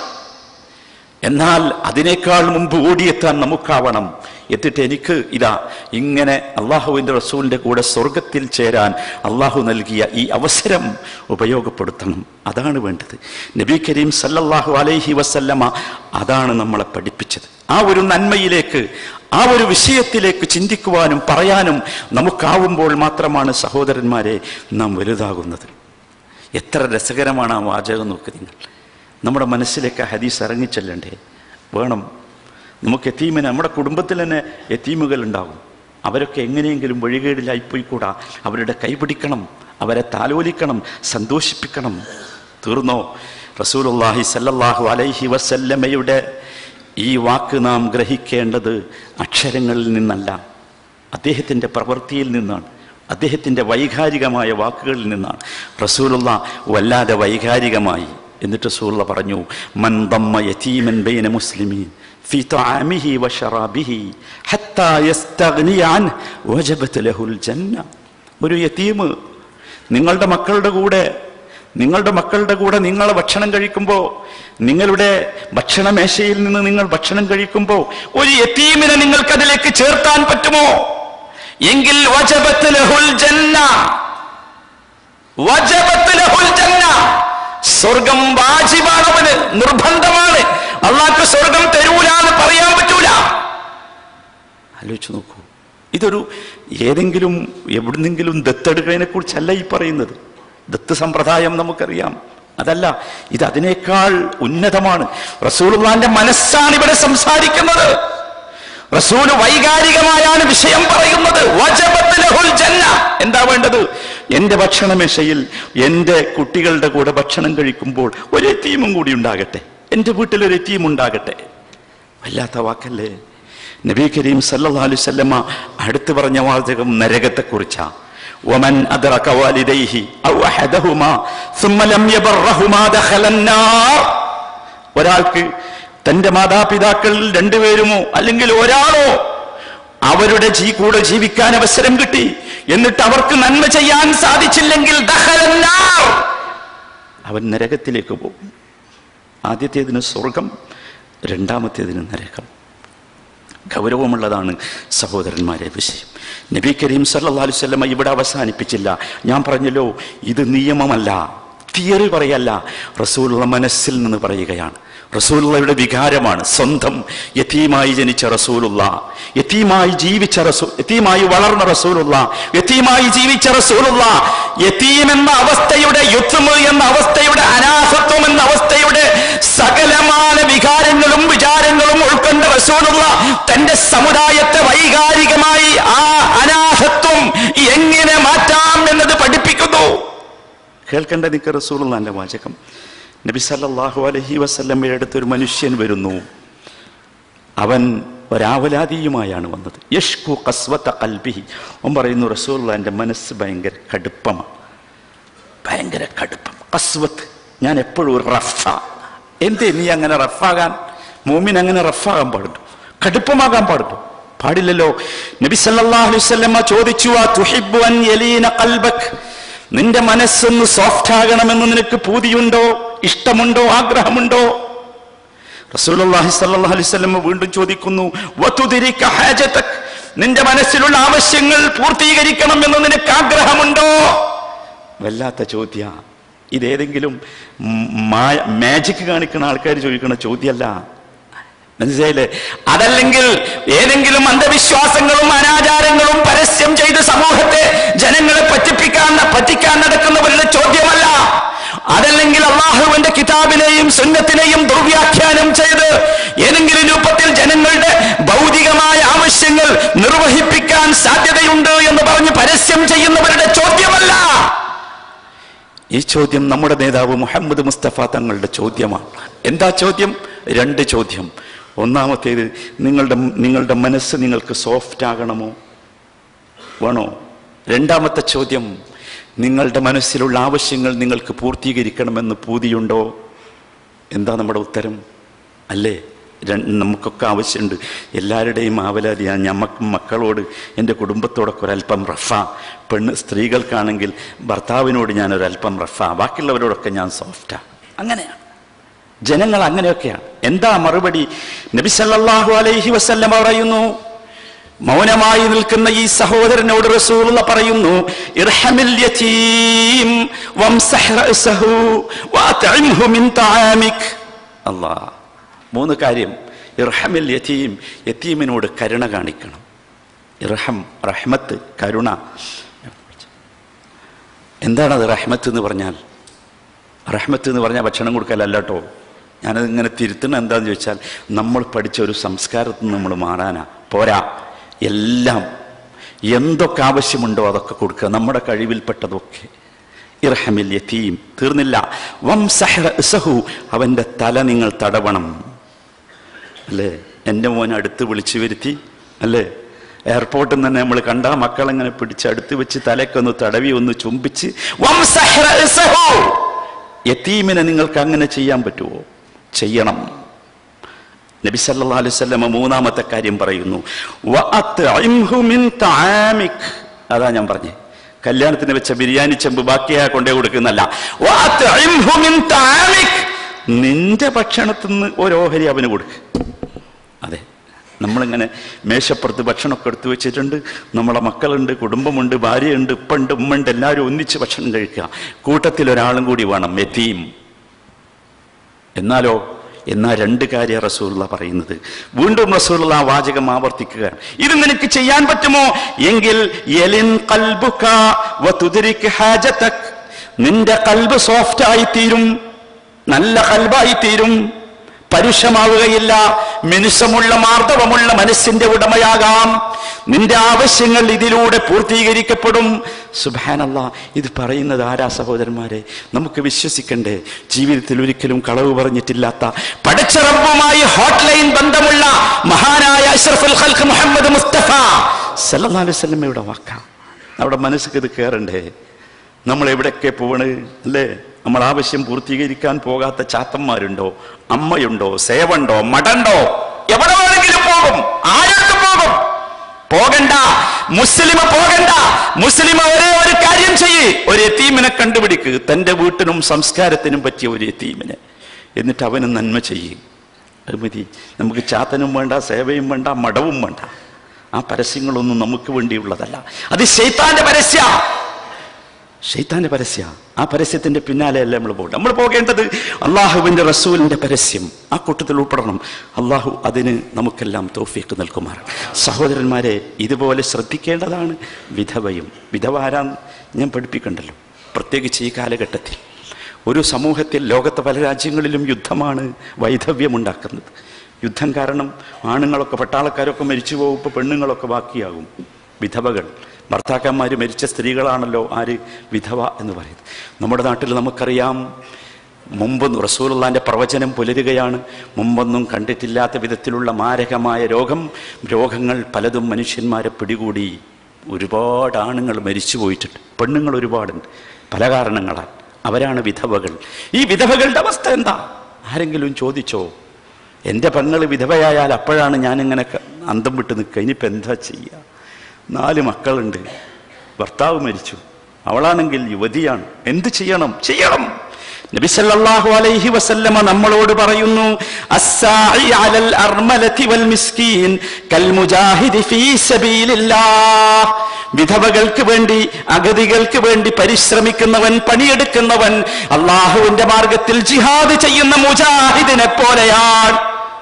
എന്നാൽ അതിനേക്കാൾ മുമ്പ് ഓടിയെത്താൻ നമുക്കാവണം എന്നിട്ട് എനിക്ക് ഇതാ ഇങ്ങനെ അള്ളാഹുവിൻ്റെ റസൂലിൻ്റെ കൂടെ സ്വർഗത്തിൽ ചേരാൻ അള്ളാഹു നൽകിയ ഈ അവസരം ഉപയോഗപ്പെടുത്തണം അതാണ് വേണ്ടത് നബി കരീം സല്ലല്ലാഹു അലൈഹി വസല്ലമ അതാണ് നമ്മളെ പഠിപ്പിച്ചത് ആ ഒരു നന്മയിലേക്ക് ആ ഒരു വിഷയത്തിലേക്ക് ചിന്തിക്കുവാനും പറയാനും നമുക്കാവുമ്പോൾ മാത്രമാണ് സഹോദരന്മാരെ നാം വലുതാകുന്നത് എത്ര രസകരമാണ് ആ വാചകം നോക്ക് നിങ്ങൾ നമ്മുടെ മനസ്സിലേക്ക് ആ ഹദീസ് ഇറങ്ങിച്ചെല്ലണ്ടേ വേണം നമുക്ക് എത്തീമിന് നമ്മുടെ കുടുംബത്തിൽ തന്നെ എത്തീമുകൾ ഉണ്ടാകും അവരൊക്കെ എങ്ങനെയെങ്കിലും വഴികേടിലായിപ്പോയിക്കൂടാ അവരുടെ കൈപിടിക്കണം അവരെ താലോലിക്കണം സന്തോഷിപ്പിക്കണം തീർന്നോ റസൂലുള്ളാഹി സല്ലല്ലാഹു അലൈഹി വസല്ലമയുടെ ഈ വാക്ക് നാം ഗ്രഹിക്കേണ്ടത് അക്ഷരങ്ങളിൽ നിന്നല്ല അദ്ദേഹത്തിൻ്റെ പ്രവൃത്തിയിൽ നിന്നാണ് അദ്ദേഹത്തിൻ്റെ വൈകാരികമായ വാക്കുകളിൽ നിന്നാണ് റസൂലുള്ള വല്ലാതെ വൈകാരികമായി എന്നിട്ട് റസൂലുള്ള പറഞ്ഞു മൻ ദമ്മ യതീമൻ ബൈന മുസ്ലിമീൻ في طعامه وشرابه حتى يستغني عنه وجبت له الجنة ഒരു യതീം നിങ്ങളുടെ മക്കളുടെ കൂടെ നിങ്ങളുടെ മക്കളുടെ കൂടെ നിങ്ങൾ ഭക്ഷണം കഴിക്കുമ്പോൾ നിങ്ങളുടെ ഭക്ഷണമേശയിൽ നിന്ന് നിങ്ങൾ ഭക്ഷണം കഴിക്കുമ്പോൾ ഒരു യതീമിനെ നിങ്ങൾക്ക് അതിലേക്ക് ചേർത്താൻ പറ്റുമോ എങ്കിൽ വജബത്ത് ലഹുൽ ജന്ന വജബത്ത് ലഹുൽ ജന്ന സ്വർഗം വാജിബാണ് അവന് നിർബന്ധമാണ് അള്ളാഹ്ക്ക് സ്വർഗം തരൂല എന്ന് പറയാൻ പറ്റൂല ആലോചിച്ച് നോക്കൂ ഇതൊരു ഏതെങ്കിലും എവിടുന്നെങ്കിലും ദത്തെടുക്കുന്നതിനെ കുറിച്ചല്ല ഈ പറയുന്നത് ദത്ത് സമ്പ്രദായം നമുക്കറിയാം അതല്ല ഇത് അതിനേക്കാൾ ഉന്നതമാണ് റസൂലുള്ളാന്റെ മനസ്സാണ് ഇവിടെ സംസാരിക്കുന്നത് റസൂല് വൈകാരികമായാണ് വിഷയം പറയുന്നത് വജബത്ത് ലഹുൽ ജന്ന എന്താ വേണ്ടത് എൻ്റെ ഭക്ഷണമേശയിൽ എൻ്റെ കുട്ടികളുടെ കൂടെ ഭക്ഷണം കഴിക്കുമ്പോൾ ഒരു ടീമും കൂടി ഉണ്ടാകട്ടെ എൻ്റെ വീട്ടിൽ ഒരു ടീം ഉണ്ടാകട്ടെ വല്ലാത്ത വാക്കല്ലേ നബി കരീം സല്ലല്ലാഹു അലൈഹി വസല്ലമ അടുത്ത് പറഞ്ഞ വാചകം നരകത്തെക്കുറിച്ചാ ومن أدرك والديه أو أحدهما ثم لم يبرهما دخل النار ഒരാൾക്ക് തന്റെ മാതാപിതാക്കളിൽ രണ്ടുപേരുമോ അല്ലെങ്കിൽ ഒരാളോ അവരുടെ ജീ കൂടെ ജീവിക്കാൻ അവസരം കിട്ടി എന്നിട്ട് അവർക്ക് നന്മ ചെയ്യാൻ സാധിച്ചില്ലെങ്കിൽ ദഖലൻ നാർ. അവൻ നരകത്തിലേക്ക് പോകും ആദ്യത്തേതിന് സ്വർഗം രണ്ടാമത്തേതിന് നരകം ഗൗരവമുള്ളതാണ് സഹോദരന്മാരെ വിഷയം നബി കരീം സല്ലല്ലാഹു അലൈഹി വസല്ലമ ഇവിടെ അവസാനിപ്പിച്ചില്ല ഞാൻ പറഞ്ഞല്ലോ ഇത് നിയമമല്ല തിയറി പറയല്ല റസൂലുള്ള മനസ്സിൽ നിന്ന് പറയുകയാണ് റസൂലുള്ളയുടെ വികാരമാണ് സ്വന്തം യതീമായി ജനിച്ച റസൂലുള്ള യതീമായി ജീവിച്ച റസൂ യതീമായി വളർന്ന റസൂലുള്ള യതീമായി ജീവിച്ച റസൂലുള്ള യതീം എന്ന അവസ്ഥയുടെ യുദ്ധം എന്ന അവസ്ഥയുടെ അനാഥത്വം എന്ന അവസ്ഥയുടെ സകലമായ വികാരങ്ങളും വിചാരങ്ങളും ഉൾക്കൊണ്ട റസൂലുള്ള തന്റെ സമുദായത്തെ വൈകാരികമായി ആ അനാഥത്വം എങ്ങനെ മാറ്റാം എന്നത് പഠിപ്പിക്കുന്നു കേൾക്കേണ്ട നിക്ക് റസൂലുള്ളാന്റെ വാചകം നബി സല്ലല്ലാഹു അലൈഹി വസല്ലമയുടെ അടുത്ത് ഒരു മനുഷ്യൻ വരുന്നു അവൻ ഒരാവലാതിയുമായാണ് വന്നത് യഷ്കു കസ്വത്ത കൽബിഹി അവൻ പറയുന്നു റസൂലുള്ള എൻ്റെ മനസ്സ് ഭയങ്കര കടുപ്പമാണ് ഭയങ്കര കടുപ്പം കസ്വത്ത് ഞാൻ എപ്പോഴും ഒരു റഫ എന്തേ നീ അങ്ങനെ റഫാകാൻ മോമിൻ അങ്ങനെ റഫാകാൻ പാടുണ്ടോ കടുപ്പമാകാൻ പാടുണ്ടോ പാടില്ലല്ലോ നബി സല്ലല്ലാഹു അലൈഹി വസല്ലമ ചോദിച്ചു ആ തുഹിബ്ബു അൻ യലീന ഖൽബക് നിന്റെ മനസ്സൊന്ന് സോഫ്റ്റ് ആകണമെന്ന് നിനക്ക് പൂതിയുണ്ടോ ഇഷ്ടമുണ്ടോ ആഗ്രഹമുണ്ടോ റസൂലുള്ളാഹി സ്വല്ലല്ലാഹു അലൈഹി വസല്ലം വീണ്ടും ചോദിക്കുന്നു വതുദിരിക ഹാജതക് നിന്റെ മനസ്സിലുള്ള ആവശ്യങ്ങൾ പൂർത്തീകരിക്കണം എന്ന് നിനക്ക് ആഗ്രഹമുണ്ടോ വല്ലാത്ത ചോദ്യ ഇതേതെങ്കിലും മാജിക് കാണിക്കുന്ന ആൾക്കാർ ചോദിക്കുന്ന ചോദ്യമല്ല മനസ്സിലായില്ലേ അതല്ലെങ്കിൽ ഏതെങ്കിലും അന്ധവിശ്വാസങ്ങളും അനാചാരങ്ങളും പരസ്യം ചെയ്ത് സമൂഹത്തെ ജനങ്ങളെ പറ്റിപ്പിക്കാൻ പറ്റിക്കാൻ നടക്കുന്നവരുടെ ചോദ്യമല്ല അതല്ലെങ്കിൽ അള്ളാഹുവിന്റെ കിതാബിനെയും സുന്നത്തിനെയും ദുർവ്യാഖ്യാനം ചെയ്ത് ഏതെങ്കിലും രൂപത്തിൽ ജനങ്ങളുടെ ഭൗതികമായ ആവശ്യങ്ങൾ നിർവഹിപ്പിക്കാൻ സാധ്യതയുണ്ട് എന്ന് പറഞ്ഞ് പരസ്യം ചെയ്യുന്നവരുടെ ചോദ്യമല്ല ഈ ചോദ്യം നമ്മുടെ നേതാവ് മുഹമ്മദ് മുസ്തഫ തങ്ങളുടെ ചോദ്യമാണ് എന്താ ചോദ്യം രണ്ട് ചോദ്യം ഒന്നാമത്തേത് നിങ്ങളുടെ നിങ്ങളുടെ മനസ്സ് നിങ്ങൾക്ക് സോഫ്റ്റ് ആകണമോ വേണോ രണ്ടാമത്തെ ചോദ്യം നിങ്ങളുടെ മനസ്സിലുള്ള ആവശ്യങ്ങൾ നിങ്ങൾക്ക് പൂർത്തീകരിക്കണമെന്ന് പൂതിയുണ്ടോ എന്താ നമ്മുടെ ഉത്തരം അല്ലേ ര- നമുക്കൊക്കെ ആവശ്യമുണ്ട് എല്ലാവരുടെയും ആവലാതിയാണ് ഞമ്മക്ക് മക്കളോട് എൻ്റെ കുടുംബത്തോടൊക്കെ ഒരല്പം റഫ പെണ്ണ് സ്ത്രീകൾക്കാണെങ്കിൽ ഭർത്താവിനോട് ഞാൻ ഒരല്പം റഫ ബാക്കിയുള്ളവരോടൊക്കെ ഞാൻ സോഫ്റ്റാ അങ്ങനെയാണ് ജനങ്ങൾ അങ്ങനെയൊക്കെയാണ് എന്താ മറുപടി നബി സല്ലല്ലാഹു അലൈഹി വസല്ലം പറയുന്നു മൗനമായി നിൽക്കുന്ന ഈ സഹോദരനോട് റസൂലുള്ള പറയുന്നു ഇർഹമിൽ യതീം വംസഹ് റഅസഹു വഅത്ഇംഹു മിൻ തആമിക് അല്ലാ മൂന്ന് കാര്യം ഇർഹമിൽ യതീം യതീമിനോട് കരുണ കാണിക്കണം ഇർഹം റഹ്മത്ത് കരുണ എന്താണത് റഹ്മത്ത് എന്ന് പറഞ്ഞാൽ റഹ്മത്ത് എന്ന് പറഞ്ഞാൽ ഭക്ഷണം കൊടുക്കലല്ല കേട്ടോ ഞാനത് ഇങ്ങനെ തിരുത്തണം എന്താന്ന് ചോദിച്ചാൽ നമ്മൾ പഠിച്ച ഒരു സംസ്കാരത്തിൽ നിന്ന് നമ്മൾ മാറാനാ പോരാ എല്ലാം എന്തൊക്കെ ആവശ്യമുണ്ടോ അതൊക്കെ കൊടുക്കുക നമ്മുടെ കഴിവിൽപ്പെട്ടതൊക്കെ ഇർഹമിൽ യതീം തീർന്നില്ല വംസഹ് റഅസഹു അവൻ്റെ തല നിങ്ങൾ തടവണം അല്ലേ എൻ്റെ മോനെ അടുത്ത് വിളിച്ചു വരുത്തി അല്ലേ എയർപോർട്ടിൽ നിന്ന് തന്നെ നമ്മൾ കണ്ട മക്കളെങ്ങനെ പിടിച്ച് അടുത്ത് വെച്ച് തലക്കൊന്ന് തടവി ഒന്ന് ചുംബിച്ച് വംസഹ് റഅസഹു. യതീമിനെ നിങ്ങൾക്ക് അങ്ങനെ ചെയ്യാൻ പറ്റുമോ ചെയ്യണം നബി സല്ലല്ലാഹു അലൈഹി വസല്ലമ മൂന്നാമത്തെ കാര്യം പറയുന്നു വഅത്ഇംഹു മിൻ തആമിക് അതാ ഞാൻ പറഞ്ഞേ കല്യാണത്തിന് വെച്ച ബിരിയാണി ചെമ്പ് ബാക്കിയാ കൊണ്ടേ കൊടുക്കുന്നല്ല വഅത്ഇംഹു മിൻ തആമിക് നിന്റെ ഭക്ഷണത്തിൽ നിന്ന് ഒരു ഓഹരി അവന് കൊടുക്ക് അതെ നമ്മളിങ്ങനെ മേശപ്പുറത്ത് ഭക്ഷണമൊക്കെ എടുത്തു വെച്ചിട്ടുണ്ട് നമ്മളെ മക്കളുണ്ട് കുടുംബമുണ്ട് ഭാര്യയുണ്ട് ഉപ്പുണ്ട് ഉമ്മയുണ്ട് എല്ലാവരും ഒന്നിച്ച് ഭക്ഷണം കഴിക്കുക കൂട്ടത്തിൽ ഒരാളും കൂടി വേണം യതീം എന്നാലോ എന്നാ രണ്ട് കാര്യം റസൂലുള്ള പറയുന്നത് വീണ്ടും റസൂലുള്ള ആ വാചകം ആവർത്തിക്കുക ഇത് നിനക്ക് ചെയ്യാൻ പറ്റുമോ എങ്കിൽ യലിൻ ഖൽബുക വതുദ്രിക് ഹാജതക് നിന്റെ കൽബ് സോഫ്റ്റ് ആയി തീരും നല്ല കൽബായി തീരും പരുഷമാവുകയില്ല മിനുസമുള്ള മാർദ്ദവമുള്ള മനസ്സിന്റെ ഉടമയാകാം നിന്റെ ആവശ്യങ്ങൾ ഇതിലൂടെ പൂർത്തീകരിക്കപ്പെടും സുബാനല്ല ഇത് പറയുന്നത് ആരാ സഹോദരന്മാരെ നമുക്ക് വിശ്വസിക്കണ്ടേ ജീവിതത്തിൽ ഒരിക്കലും കളവ് പറഞ്ഞിട്ടില്ലാത്ത പടച്ചറബുമായി ഹോട്ട്ലൈൻ ബന്ധമുള്ള മഹാനായ അഷ്റഫുൽ ഖൽഖ് മുഹമ്മദ് മുസ്തഫ സല്ലല്ലാഹു അലൈഹി വസല്ലമയുടെ വാക്കാ നമ്മുടെ മനസ്സിക്ക് ഇത് കയറണ്ടേ നമ്മൾ എവിടെയൊക്കെ പോണ് അല്ലേ നമ്മൾ ആവശ്യം പൂർത്തീകരിക്കാൻ പോകാത്ത ചാത്തന്മാരുണ്ടോ അമ്മയുണ്ടോ സേവണ്ടോ മടണ്ടോ എവിടെ വേണമെങ്കിലും പോകും ആരൊക്കെ പോകും പോകണ്ട മുസ്ലിമ പോകണ്ട മുസ്ലിമ ഒരേ ഒരു കാര്യം ചെയ്യ് ഒരു എത്തീമിനെ കണ്ടുപിടിക്ക് തന്റെ വീട്ടിനും സംസ്കാരത്തിനും പറ്റിയ ഒരു എത്തീമിനെ എന്നിട്ട് അവന് നന്മ ചെയ്യ് അത് മതി നമുക്ക് ചാത്തനും വേണ്ട സേവയും വേണ്ട മടവും വേണ്ട ആ പരസ്യങ്ങളൊന്നും നമുക്ക് വേണ്ടിയുള്ളതല്ല അത് ശൈത്താന്റെ പരസ്യ ഷെയ്ത്താന്റെ പരസ്യ ആ പരസ്യത്തിന്റെ പിന്നാലെയല്ല നമ്മൾ പോകേണ്ടത് നമ്മൾ പോകേണ്ടത് അള്ളാഹുവിന്റെ റസൂലിന്റെ പരസ്യം ആ കൂട്ടത്തിൽ ഉൾപ്പെടണം അള്ളാഹു അതിന് നമുക്കെല്ലാം തോഫിക്ക് നൽകുമാറ് സഹോദരന്മാരെ ഇതുപോലെ ശ്രദ്ധിക്കേണ്ടതാണ് വിധവയും വിധവ ആരാന്ന് ഞാൻ പഠിപ്പിക്കണ്ടല്ലോ പ്രത്യേകിച്ച് ഈ കാലഘട്ടത്തിൽ ഒരു സമൂഹത്തിൽ ലോകത്തെ പല രാജ്യങ്ങളിലും യുദ്ധമാണ് വൈധവ്യമുണ്ടാക്കുന്നത് യുദ്ധം കാരണം ആണുങ്ങളൊക്കെ പട്ടാളക്കാരൊക്കെ മരിച്ചു പോകും ഇപ്പോൾ പെണ്ണുങ്ങളൊക്കെ ബാക്കിയാകും വിധവകൾ ഭർത്താക്കന്മാർ മരിച്ച സ്ത്രീകളാണല്ലോ ആര് വിധവ എന്ന് പറയുന്നത് നമ്മുടെ നാട്ടിൽ നമുക്കറിയാം മുമ്പൊന്നും റസൂലുള്ളാന്റെ പ്രവചനം പുലരുകയാണ് മുമ്പൊന്നും കണ്ടിട്ടില്ലാത്ത വിധത്തിലുള്ള മാരകമായ രോഗം രോഗങ്ങൾ പലതും മനുഷ്യന്മാരെ പിടികൂടി ഒരുപാട് ആണുങ്ങൾ മരിച്ചു പോയിട്ടുണ്ട് പെണ്ണുങ്ങൾ ഒരുപാടുണ്ട് പല കാരണങ്ങളാൽ അവരാണ് വിധവകൾ ഈ വിധവകളുടെ അവസ്ഥ എന്താ ആരെങ്കിലും ചോദിച്ചോ എൻ്റെ പെങ്ങൾ വിധവയായാൽ അപ്പോഴാണ് ഞാനിങ്ങനെ ക- അന്തം വിട്ട് നിൽക്കുക ഇനിയിപ്പോൾ എന്താ ചെയ്യുക നാല് മക്കളുണ്ട് ഭർത്താവ് മരിച്ചു അവളാണെങ്കിൽ യുവതിയാണ് എന്ത് ചെയ്യണം ചെയ്യണം നബി സല്ലല്ലാഹു അലൈഹി വസല്ലമ നമ്മളോട് പറയുന്നു അസ്സാഇ അലൽ അർമലതി വൽ മിസ്കീൻ കൽ മുജാഹിദി ഫീ സബീലില്ലാഹ് വിധവകൾക്ക് വേണ്ടി അഗതികൾക്ക് വേണ്ടി പരിശ്രമിക്കുന്നവൻ പണിയെടുക്കുന്നവൻ അള്ളാഹുവിന്റെ മാർഗത്തിൽ ജിഹാദ് ചെയ്യുന്ന മുജാഹിദിനെ പോലെയാണ്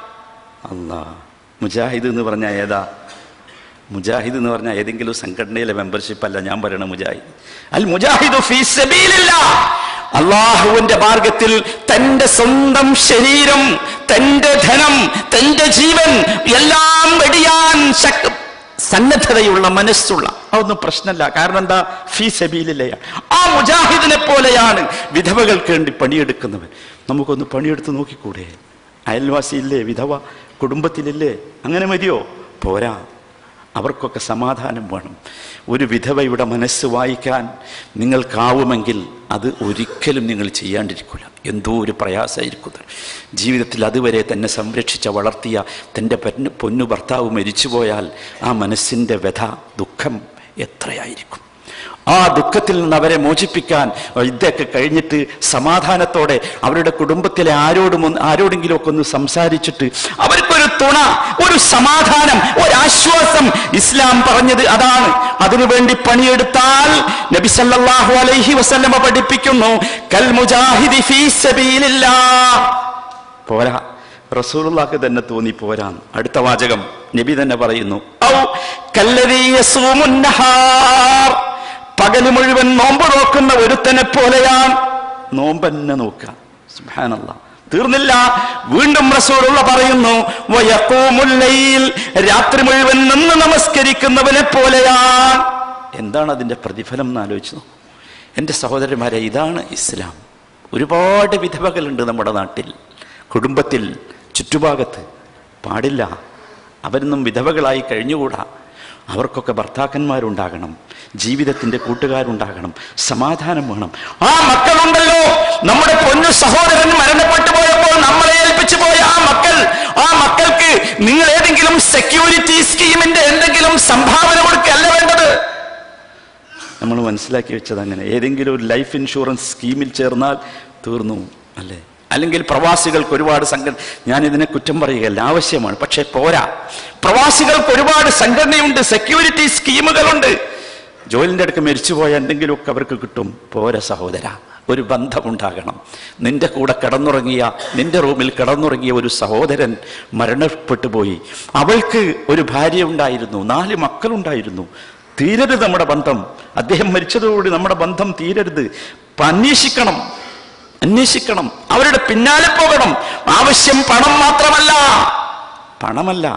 അല്ലാ മുജാഹിദ് എന്ന് പറഞ്ഞാൽ ഏതാ മുജാഹിദ് എന്ന് പറഞ്ഞാൽ ഏതെങ്കിലും സംഘടനയിലെ മെമ്പർഷിപ്പ് അല്ല ഞാൻ പറയണ മുജാഹിദ് അൽ മുജാഹിദ് ഫീ സബീലില്ലാഹ് അള്ളാഹുവിന്റെ മാർഗത്തിൽ തന്റെ സ്വന്തം ശരീരം തന്റെ ധനം തന്റെ ജീവൻ എല്ലാം വെടിയാൻ ശക്തി സന്നദ്ധതയുള്ള മനസ്സുള്ള അതൊന്നും പ്രശ്നമല്ല കാരണം എന്താ ഫീ സബീലില്ലയാണ് ആ മുജാഹിദിനെ പോലെയാണ് വിധവകൾക്ക് വേണ്ടി പണിയെടുക്കുന്നവൻ നമുക്കൊന്ന് പണിയെടുത്ത് നോക്കിക്കൂടെ അയൽവാസിയില്ലേ വിധവ കുടുംബത്തിലില്ലേ അങ്ങനെ മതിയോ പോരാ അവർക്കൊക്കെ സമാധാനം വേണം ഒരു വിധവയുടെ മനസ്സ് വായിക്കാൻ നിങ്ങൾക്കാവുമെങ്കിൽ അത് ഒരിക്കലും നിങ്ങൾ ചെയ്യാണ്ടിരിക്കില്ല എന്തോ ഒരു പ്രയാസമായിരിക്കുന്നത് ജീവിതത്തിൽ അതുവരെ തന്നെ സംരക്ഷിച്ച വളർത്തിയ തൻ്റെ പൊന്നു പൊന്നു ഭർത്താവ് മരിച്ചുപോയാൽ ആ മനസ്സിൻ്റെ വ്യഥ ദുഃഖം എത്രയായിരിക്കും ആ ദുഃഖത്തിൽ നിന്ന് അവരെ മോചിപ്പിക്കാൻ ഇതൊക്കെ കഴിഞ്ഞിട്ട് സമാധാനത്തോടെ അവരുടെ കുടുംബത്തിലെ ആരോടും ഒന്ന് ആരോടെങ്കിലും ഒക്കെ ഒന്ന് സംസാരിച്ചിട്ട് അവർക്കൊരു തുണ ഒരു സമാധാനം ഒരാശ്വാസം ഇസ്ലാം പറഞ്ഞത് അതാണ് അതിനുവേണ്ടി പണിയെടുത്താൽ നബി സല്ലല്ലാഹു അലൈഹി വസല്ലമ പഠിപ്പിക്കുന്നു കൽ മുജാഹിദി ഫീ സബീലില്ലാഹ് പോരാ റസൂലുള്ളാഹ്ക്ക് തന്നെ തോന്നി പോരാൻ അടുത്ത വാചകം നബി തന്നെ പറയുന്നു ഔ കല്ലദീ യസൂമുൻ നഹാർ പകല് മുഴുവൻ നോമ്പ് നോക്കുന്ന ഒരുത്തനെ പോലെയാണ് നോമ്പന്നെ നോക്കുക സുബ്ഹാനല്ലാ തീർന്നില്ല വീണ്ടും റസൂലുള്ള പറയുന്നു വയഖൂമുൽ ലൈൽ രാത്രി മുഴുവൻ നിന്ന് നമസ്കരിക്കുന്നവനെ പോലെയാണ് എന്താണ് അതിന്റെ പ്രതിഫലം എന്ന് ആലോചിച്ചു നോക്കൂ. എൻ്റെ സഹോദരന്മാരെ ഇതാണ് ഇസ്ലാം ഒരുപാട് വിധവകളുണ്ട് നമ്മുടെ നാട്ടിൽ കുടുംബത്തിൽ ചുറ്റുഭാഗത്ത് പാടില്ല അവരൊന്നും വിധവകളായി കഴിഞ്ഞുകൂടാ അവർക്കൊക്കെ ഭർത്താക്കന്മാരുണ്ടാകണം ജീവിതത്തിന്റെ കൂട്ടുകാരുണ്ടാകണം സമാധാനം വേണം ആ മക്കളുണ്ടല്ലോ നമ്മുടെ പൊന്നു സഹോദരൻ മരണപ്പെട്ടു പോയപ്പോൾ നമ്മളെ ഏൽപ്പിച്ചു പോയ ആ മക്കൾ ആ മക്കൾക്ക് നിങ്ങൾ ഏതെങ്കിലും സെക്യൂരിറ്റി സ്കീമിന്റെ എന്തെങ്കിലും സംഭാവന കൊടുക്കല്ല വേണ്ടത് നമ്മൾ മനസ്സിലാക്കി വെച്ചത് അങ്ങനെ ഏതെങ്കിലും ഒരു ലൈഫ് ഇൻഷുറൻസ് സ്കീമിൽ ചേർന്നാൽ തീർന്നു അല്ലേ അല്ലെങ്കിൽ പ്രവാസികൾക്ക് ഒരുപാട് സംഘടന ഞാൻ ഇതിനെ കുറ്റം പറയുകയല്ല ആവശ്യമാണ് പക്ഷേ പോരാ പ്രവാസികൾക്ക് ഒരുപാട് സംഘടനയുണ്ട് സെക്യൂരിറ്റി സ്കീമുകളുണ്ട് ജോലിൻ്റെ അടുക്ക് മരിച്ചുപോയ എന്തെങ്കിലുമൊക്കെ അവർക്ക് കിട്ടും പോരാ സഹോദര ഒരു ബന്ധമുണ്ടാകണം നിന്റെ കൂടെ കിടന്നുറങ്ങിയ നിന്റെ റൂമിൽ കിടന്നുറങ്ങിയ ഒരു സഹോദരൻ മരണപ്പെട്ടു പോയി അവൾക്ക് ഒരു ഭാര്യ ഉണ്ടായിരുന്നു നാല് മക്കളുണ്ടായിരുന്നു തീരരുത് നമ്മുടെ ബന്ധം അദ്ദേഹം മരിച്ചതോടുകൂടി നമ്മുടെ ബന്ധം തീരരുത് അപ്പൊ അന്വേഷിക്കണം അന്വേഷിക്കണം അവരുടെ പിന്നാലെ പോകണം ആവശ്യം പണം മാത്രമല്ല പണമല്ല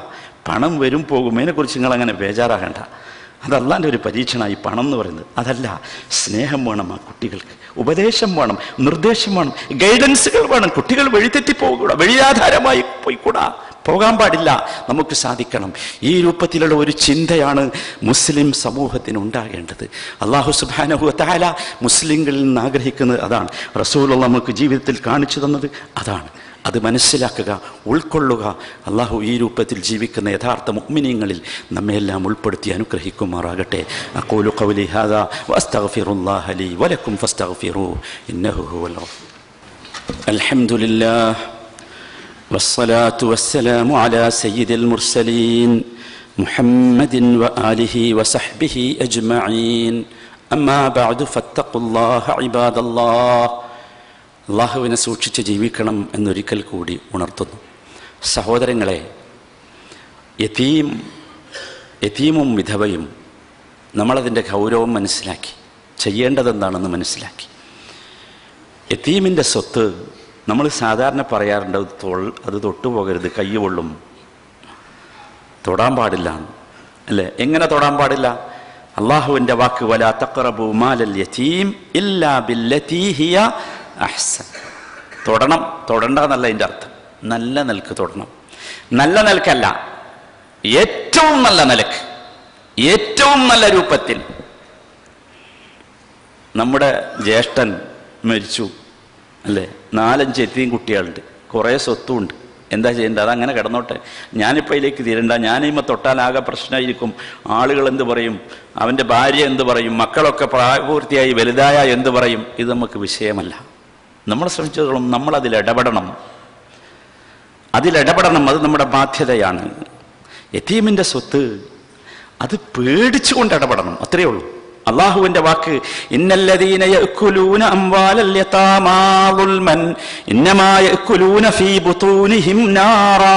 പണം വരും പോകും അതിനെക്കുറിച്ച് നിങ്ങൾ അങ്ങനെ ബേജാറാകണ്ട അതല്ലാൻ്റെ ഒരു പരീക്ഷണമായി പണം എന്ന് പറയുന്നത് അതല്ല സ്നേഹം വേണം ആ കുട്ടികൾക്ക് ഉപദേശം വേണം നിർദ്ദേശം വേണം ഗൈഡൻസുകൾ വേണം കുട്ടികൾ വഴിതെറ്റി പോകൂടാ വഴിയാധാരമായി പോയിക്കൂടാ പോകാൻ പാടില്ല നമുക്ക് സാധിക്കണം ഈ രൂപത്തിലുള്ള ഒരു ചിന്തയാണ് മുസ്ലിം സമൂഹത്തിന് ഉണ്ടാകേണ്ടത് അള്ളാഹു സുബാനഹു താല മുസ്ലിങ്ങളിൽ നിന്ന് ആഗ്രഹിക്കുന്നത് അതാണ് റസൂൽ നമുക്ക് ജീവിതത്തിൽ കാണിച്ചു തന്നത് അതാണ് അത് മനസ്സിലാക്കുക ഉൾക്കൊള്ളുക അള്ളാഹു ഈ രൂപത്തിൽ ജീവിക്കുന്ന യഥാർത്ഥ മുഅ്മിനീങ്ങളിൽ നമ്മയെല്ലാം ഉൾപ്പെടുത്തി അനുഗ്രഹിക്കുമാറാകട്ടെ അഖൂലു ഖൗലി ഹാദാ വഅസ്തഗ്ഫിറുല്ലാഹ ലി വലക്കും ഫസ്തഗ്ഫിറൂ ഇന്നഹു ഹുവൽ ഗഫൂർ അൽഹംദുലില്ലാഹ് والصلاة والسلام على سيد المرسلين محمد وآله وصحبه أجمعين أما بعد فاتقوا الله عباد الله അള്ളാഹുവിനെ സൂക്ഷിച്ച് ജീവിക്കണം എന്നൊരിക്കൽ കൂടി ഉണർത്തുന്നു സഹോദരങ്ങളെ യതീം യതീമും വിധവയും നമ്മളതിൻ്റെ ഗൗരവം മനസ്സിലാക്കി ചെയ്യേണ്ടതെന്താണെന്ന് മനസ്സിലാക്കി യതീമിൻ്റെ സ്വത്ത് നമ്മൾ സാധാരണ പറയാറുണ്ട് അത് തൊൾ അത് തൊട്ടുപോകരുത് കൈ കൊള്ളും തൊടാൻ പാടില്ല അല്ലേ എങ്ങനെ തൊടാൻ പാടില്ല അള്ളാഹുവിൻ്റെ വാക്ക് വല തക്കറബു മാലൽ യതീം ഇല്ലാ ബില്ലതീ ഹിയ അഹ്സൻ തൊടണം തൊടണ്ട എന്നല്ല അതിൻ്റെ അർത്ഥം നല്ല നിലക്ക് തൊടണം നല്ല നിലക്കല്ല ഏറ്റവും നല്ല നിലക്ക് ഏറ്റവും നല്ല രൂപത്തിൽ നമ്മുടെ ജ്യേഷ്ഠൻ മരിച്ചു അല്ലേ നാലഞ്ച് എത്തിയും കുട്ടികളുണ്ട് കുറേ സ്വത്തുമുണ്ട് എന്താ ചെയ്യേണ്ടത് അതങ്ങനെ കിടന്നോട്ടെ ഞാനിപ്പോൾ ഇതിലേക്ക് തീരണ്ട ഞാനിമ്മ തൊട്ടാലാകെ പ്രശ്നമായിരിക്കും ആളുകൾ എന്ത് പറയും അവൻ്റെ ഭാര്യ എന്ത് പറയും മക്കളൊക്കെ പ്രായപൂർത്തിയായി വലുതായ എന്ത് പറയും ഇത് നമുക്ക് വിഷയമല്ല നമ്മൾ ശ്രമിച്ചതോളം നമ്മൾ അതിൽ ഇടപെടണം അതിലിടപെടണം അത് നമ്മുടെ ബാധ്യതയാണ് യതീമിൻ്റെ സ്വത്ത് അത് പേടിച്ചുകൊണ്ട് ഇടപെടണം അത്രയേ ഉള്ളൂ അള്ളാഹുവിന്റെ വാക്ക് ഇന്നല്ലദീന യഅ്കുലൂന അംവാലൽ യതാമാ ളുൽമൻ ഇന്നമാ യഅ്കുലൂന ഫീ ബുതൂനിഹിം നാറാ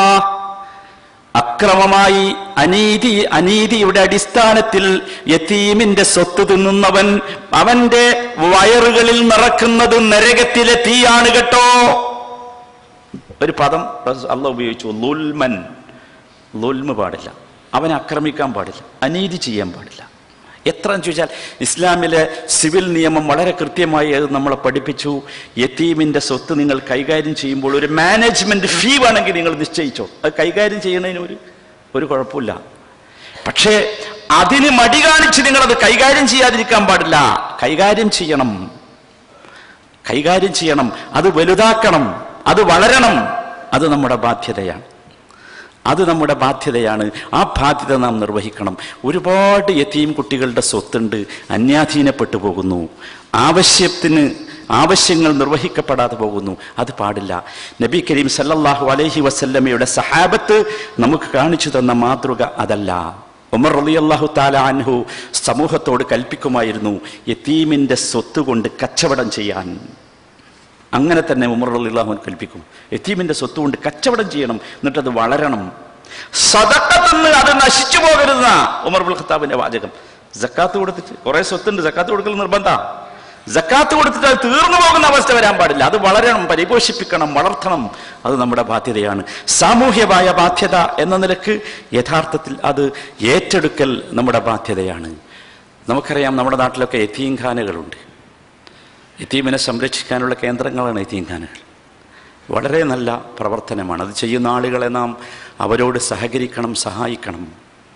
അക്രമമായി അനീതി അനീതിയുടെ അടിസ്ഥാനത്തിൽ യതീമിന്റെ സ്വത്ത് തിന്നുന്നവൻ അവന്റെ വയറുകളിൽ നിറക്കുന്നത് നരകത്തിലെ തീയാണ് കേട്ടോ ഒരു പദം അല്ല ഉപയോഗിച്ചു ലുൽമൻ ലുൽമ പാടില്ല അവനെ ആക്രമിക്കാൻ പാടില്ല അനീതി ചെയ്യാൻ പാടില്ല എത്ര എന്ന് ചോദിച്ചാൽ ഇസ്ലാമിലെ സിവിൽ നിയമം വളരെ കൃത്യമായി അത് നമ്മളെ പഠിപ്പിച്ചു യത്തീമിന്റെ സ്വത്ത് നിങ്ങൾ കൈകാര്യം ചെയ്യുമ്പോൾ ഒരു മാനേജ്മെന്റ് ഫീ വേണമെങ്കിൽ നിങ്ങൾ നിശ്ചയിച്ചോ അത് കൈകാര്യം ചെയ്യുന്നതിന് ഒരു ഒരു കുഴപ്പമില്ല പക്ഷേ അതിന് മടി കാണിച്ച് നിങ്ങൾ അത് കൈകാര്യം ചെയ്യാതിരിക്കാൻ പാടില്ല കൈകാര്യം ചെയ്യണം കൈകാര്യം ചെയ്യണം അത് വലുതാക്കണം അത് വളരണം അത് നമ്മുടെ ബാധ്യതയാണ് അത് നമ്മുടെ ബാധ്യതയാണ് ആ ബാധ്യത നാം നിർവഹിക്കണം ഒരുപാട് യതീം കുട്ടികളുടെ സ്വത്തുണ്ട് അന്യാധീനപ്പെട്ടു പോകുന്നു ആവശ്യത്തിന് ആവശ്യങ്ങൾ നിർവഹിക്കപ്പെടാതെ പോകുന്നു അത് പാടില്ല നബി കരീം സല്ലല്ലാഹു അലൈഹി വസല്ലമയുടെ സഹാബത്ത് നമുക്ക് കാണിച്ചു തന്ന മാതൃക അതല്ല ഉമർ റളിയല്ലാഹു താല അൻഹു സമൂഹത്തോട് കൽപ്പിക്കുമായിരുന്നു യതീമിന്റെ സ്വത്ത് കൊണ്ട് കച്ചവടം ചെയ്യാൻ അങ്ങനെ തന്നെ ഉമർ അള്ളാഹുൻ കൽപ്പിക്കും യത്തീമിന്റെ സ്വത്ത് കൊണ്ട് കച്ചവടം ചെയ്യണം എന്നിട്ടത് വളരണം സദക്ക തന്ന് അത് നശിച്ചു പോകരുതെന്ന ഉമർ ബുൽ ഖത്താബിന്റെ വാചകം ജക്കാത്ത് കൊടുത്തിട്ട് കുറെ സ്വത്തുണ്ട് ജക്കാത്ത് കൊടുക്കൽ നിർബന്ധ ജക്കാത്ത് കൊടുത്തിട്ട് അത് തീർന്നു പോകുന്ന അവസ്ഥ വരാൻ പാടില്ല അത് വളരണം പരിപോഷിപ്പിക്കണം വളർത്തണം അത് നമ്മുടെ ബാധ്യതയാണ് സാമൂഹ്യമായ ബാധ്യത എന്ന നിലക്ക് യഥാർത്ഥത്തിൽ അത് ഏറ്റെടുക്കൽ നമ്മുടെ ബാധ്യതയാണ് നമുക്കറിയാം നമ്മുടെ നാട്ടിലൊക്കെ യത്തീംഖാനകളുണ്ട് യത്തീമിനെ സംരക്ഷിക്കാനുള്ള കേന്ദ്രങ്ങളാണ് യത്തീംഖാനകൾ വളരെ നല്ല പ്രവർത്തനമാണ് അത് ചെയ്യുന്ന ആളുകളെ നാം അവരോട് സഹകരിക്കണം സഹായിക്കണം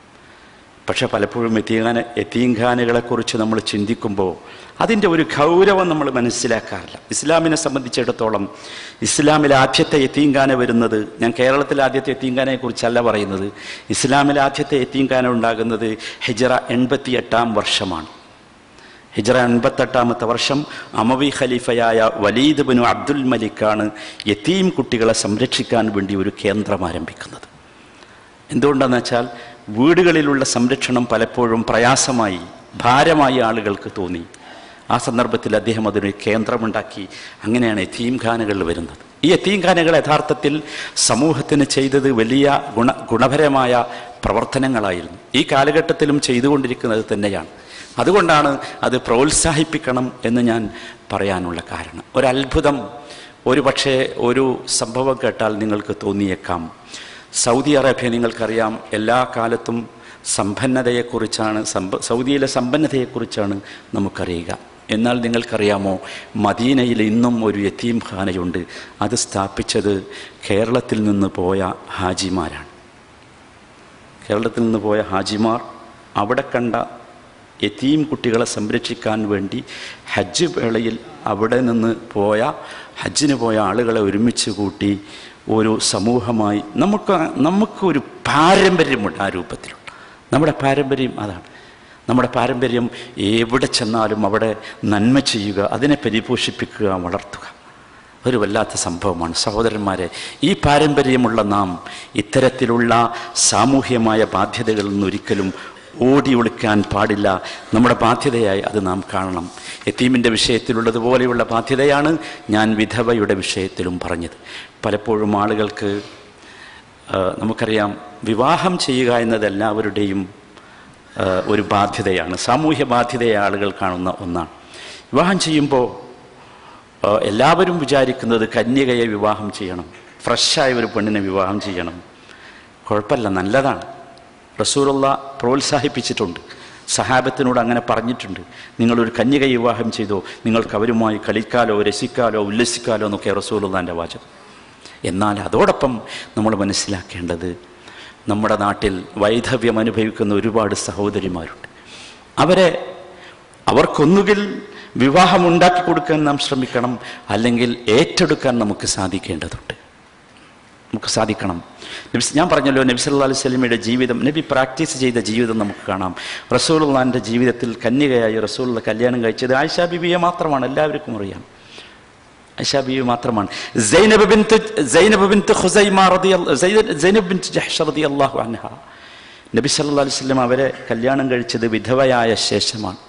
പക്ഷെ പലപ്പോഴും യത്തീംഖാന യത്തീംഖാനുകളെക്കുറിച്ച് നമ്മൾ ചിന്തിക്കുമ്പോൾ അതിൻ്റെ ഒരു ഗൗരവം നമ്മൾ മനസ്സിലാക്കാറില്ല ഇസ്ലാമിനെ സംബന്ധിച്ചിടത്തോളം ഇസ്ലാമിലെ ആദ്യത്തെ യത്തീംഖാന വരുന്നത് ഞാൻ കേരളത്തിലെ ആദ്യത്തെ യത്തീംഖാനയെ കുറിച്ചല്ല പറയുന്നത് ഇസ്ലാമിലെ ആദ്യത്തെ യത്തീംഖാന ഉണ്ടാകുന്നത് ഹിജറ എൺപത്തി എട്ടാം വർഷമാണ് ഹിജറ എൺപത്തെട്ടാമത്തെ വർഷം അമവി ഖലീഫയായ വലീദ് ബിനു അബ്ദുൽ മലിക്കാണ് യത്തീം കുട്ടികളെ സംരക്ഷിക്കാൻ വേണ്ടി ഒരു കേന്ദ്രം ആരംഭിക്കുന്നത് എന്തുകൊണ്ടാണെന്ന് വെച്ചാൽ വീടുകളിലുള്ള സംരക്ഷണം പലപ്പോഴും പ്രയാസമായി ഭാരമായി ആളുകൾക്ക് തോന്നി ആ സന്ദർഭത്തിൽ അദ്ദേഹം അതിനൊരു കേന്ദ്രമുണ്ടാക്കി അങ്ങനെയാണ് യത്തീംഖാനകൾ വരുന്നത് ഈ യത്തീംഖാനകൾ യഥാർത്ഥത്തിൽ സമൂഹത്തിന് ചെയ്തത് വലിയ ഗുണ ഗുണപരമായ പ്രവർത്തനങ്ങളായിരുന്നു ഈ കാലഘട്ടത്തിലും ചെയ്തുകൊണ്ടിരിക്കുന്നത് തന്നെയാണ് അതുകൊണ്ടാണ് അത് പ്രോത്സാഹിപ്പിക്കണം എന്ന് ഞാൻ പറയാനുള്ള കാരണം ഒരത്ഭുതം ഒരു പക്ഷേ ഒരു സംഭവം കേട്ടാൽ നിങ്ങൾക്ക് തോന്നിയേക്കാം സൗദി അറേബ്യ നിങ്ങൾക്കറിയാം എല്ലാ കാലത്തും സമ്പന്നതയെക്കുറിച്ചാണ് സമ്പ സൗദിയിലെ സമ്പന്നതയെക്കുറിച്ചാണ് നമുക്കറിയുക എന്നാൽ നിങ്ങൾക്കറിയാമോ മദീനയിൽ ഇന്നും ഒരു യത്തീം ഖാനയുണ്ട് അത് സ്ഥാപിച്ചത് കേരളത്തിൽ നിന്ന് പോയ ഹാജിമാരാണ് കേരളത്തിൽ നിന്ന് പോയ ഹാജിമാർ അവിടെ കണ്ട യത്തീം കുട്ടികളെ സംരക്ഷിക്കാൻ വേണ്ടി ഹജ്ജ് വേളയിൽ അവിടെ നിന്ന് പോയ ഹജ്ജിന് പോയ ആളുകളെ ഒരുമിച്ച് കൂട്ടി ഒരു സമൂഹമായി നമുക്ക് നമുക്കൊരു പാരമ്പര്യമുണ്ട് ആ രൂപത്തിലുള്ള നമ്മുടെ പാരമ്പര്യം അതാണ് നമ്മുടെ പാരമ്പര്യം എവിടെ ചെന്നാലും അവിടെ നന്മ ചെയ്യുക അതിനെ പരിപോഷിപ്പിക്കുക വളർത്തുക ഒരു വല്ലാത്ത സംഭവമാണ് സഹോദരന്മാരെ ഈ പാരമ്പര്യമുള്ള നാം ഇത്തരത്തിലുള്ള സാമൂഹ്യമായ ബാധ്യതകളിൽ നിന്ന് ഒരിക്കലും ഓടി ഒളിക്കാൻ പാടില്ല നമ്മുടെ ബാധ്യതയായി അത് നാം കാണണം എത്തീമിൻ്റെ വിഷയത്തിലുള്ളതുപോലെയുള്ള ബാധ്യതയാണ് ഞാൻ വിധവയുടെ വിഷയത്തിലും പറഞ്ഞത് പലപ്പോഴും ആളുകൾക്ക് ആ, നമുക്കറിയാം വിവാഹം ചെയ്യുക എന്നത് എല്ലാവരുടെയും ആ, ഒരു ബാധ്യതയാണ് സാമൂഹ്യ ബാധ്യതയെ ആളുകൾ കാണുന്ന ഒന്നാണ് വിവാഹം ചെയ്യുമ്പോൾ ആ, എല്ലാവരും വിചാരിക്കുന്നത് കന്യകയെ വിവാഹം ചെയ്യണം ഫ്രഷായ ഒരു പെണ്ണിനെ വിവാഹം ചെയ്യണം കുഴപ്പമില്ല നല്ലതാണ് റസൂലുള്ള പ്രോത്സാഹിപ്പിച്ചിട്ടുണ്ട് സഹാബത്തിനോട് അങ്ങനെ പറഞ്ഞിട്ടുണ്ട് നിങ്ങളൊരു കന്യക വിവാഹം ചെയ്തോ നിങ്ങൾക്ക് അവരുമായി കളിക്കാലോ രസിക്കാലോ ഉല്ലസിക്കാലോ എന്നൊക്കെ റസൂലുള്ളാൻ്റെ വാചകം എന്നാൽ അതോടൊപ്പം നമ്മൾ മനസ്സിലാക്കേണ്ടത് നമ്മുടെ നാട്ടിൽ വൈധവ്യം അനുഭവിക്കുന്ന ഒരുപാട് സഹോദരിമാരുണ്ട് അവരെ അവർക്കൊന്നുകിൽ വിവാഹം ഉണ്ടാക്കി കൊടുക്കാൻ നാം ശ്രമിക്കണം അല്ലെങ്കിൽ ഏറ്റെടുക്കാൻ നമുക്ക് സാധിക്കേണ്ടതുണ്ട് നമുക്ക് സാധിക്കണം നബി ഞാൻ പറഞ്ഞല്ലോ നബി സല്ലല്ലാഹു അലൈഹി സ്വലമിയുടെ ജീവിതം നബി പ്രാക്ടീസ് ചെയ്ത ജീവിതം നമുക്ക് കാണാം റസൂലുള്ളാൻ്റെ ജീവിതത്തിൽ കന്യകയായി റസൂലുള്ള കല്യാണം കഴിച്ചത് ആയിഷ ബിബിയെ മാത്രമാണ് എല്ലാവർക്കും അറിയാം ആയിഷ ബിബി മാത്രമാണ് സൈനബ് ബിൻത്ത് സൈനബ് ബിൻത്ത് ഖുസൈമ റളിയല്ല സൈന- സൈനബ് ബിൻത്ത് ജഹ്ഷ റളിയല്ലാഹു അൻഹ നബി സല്ലല്ലാഹു അലൈഹി വസല്ലം അവരെ കല്യാണം കഴിച്ചത് വിധവയായ ശേഷമാണ്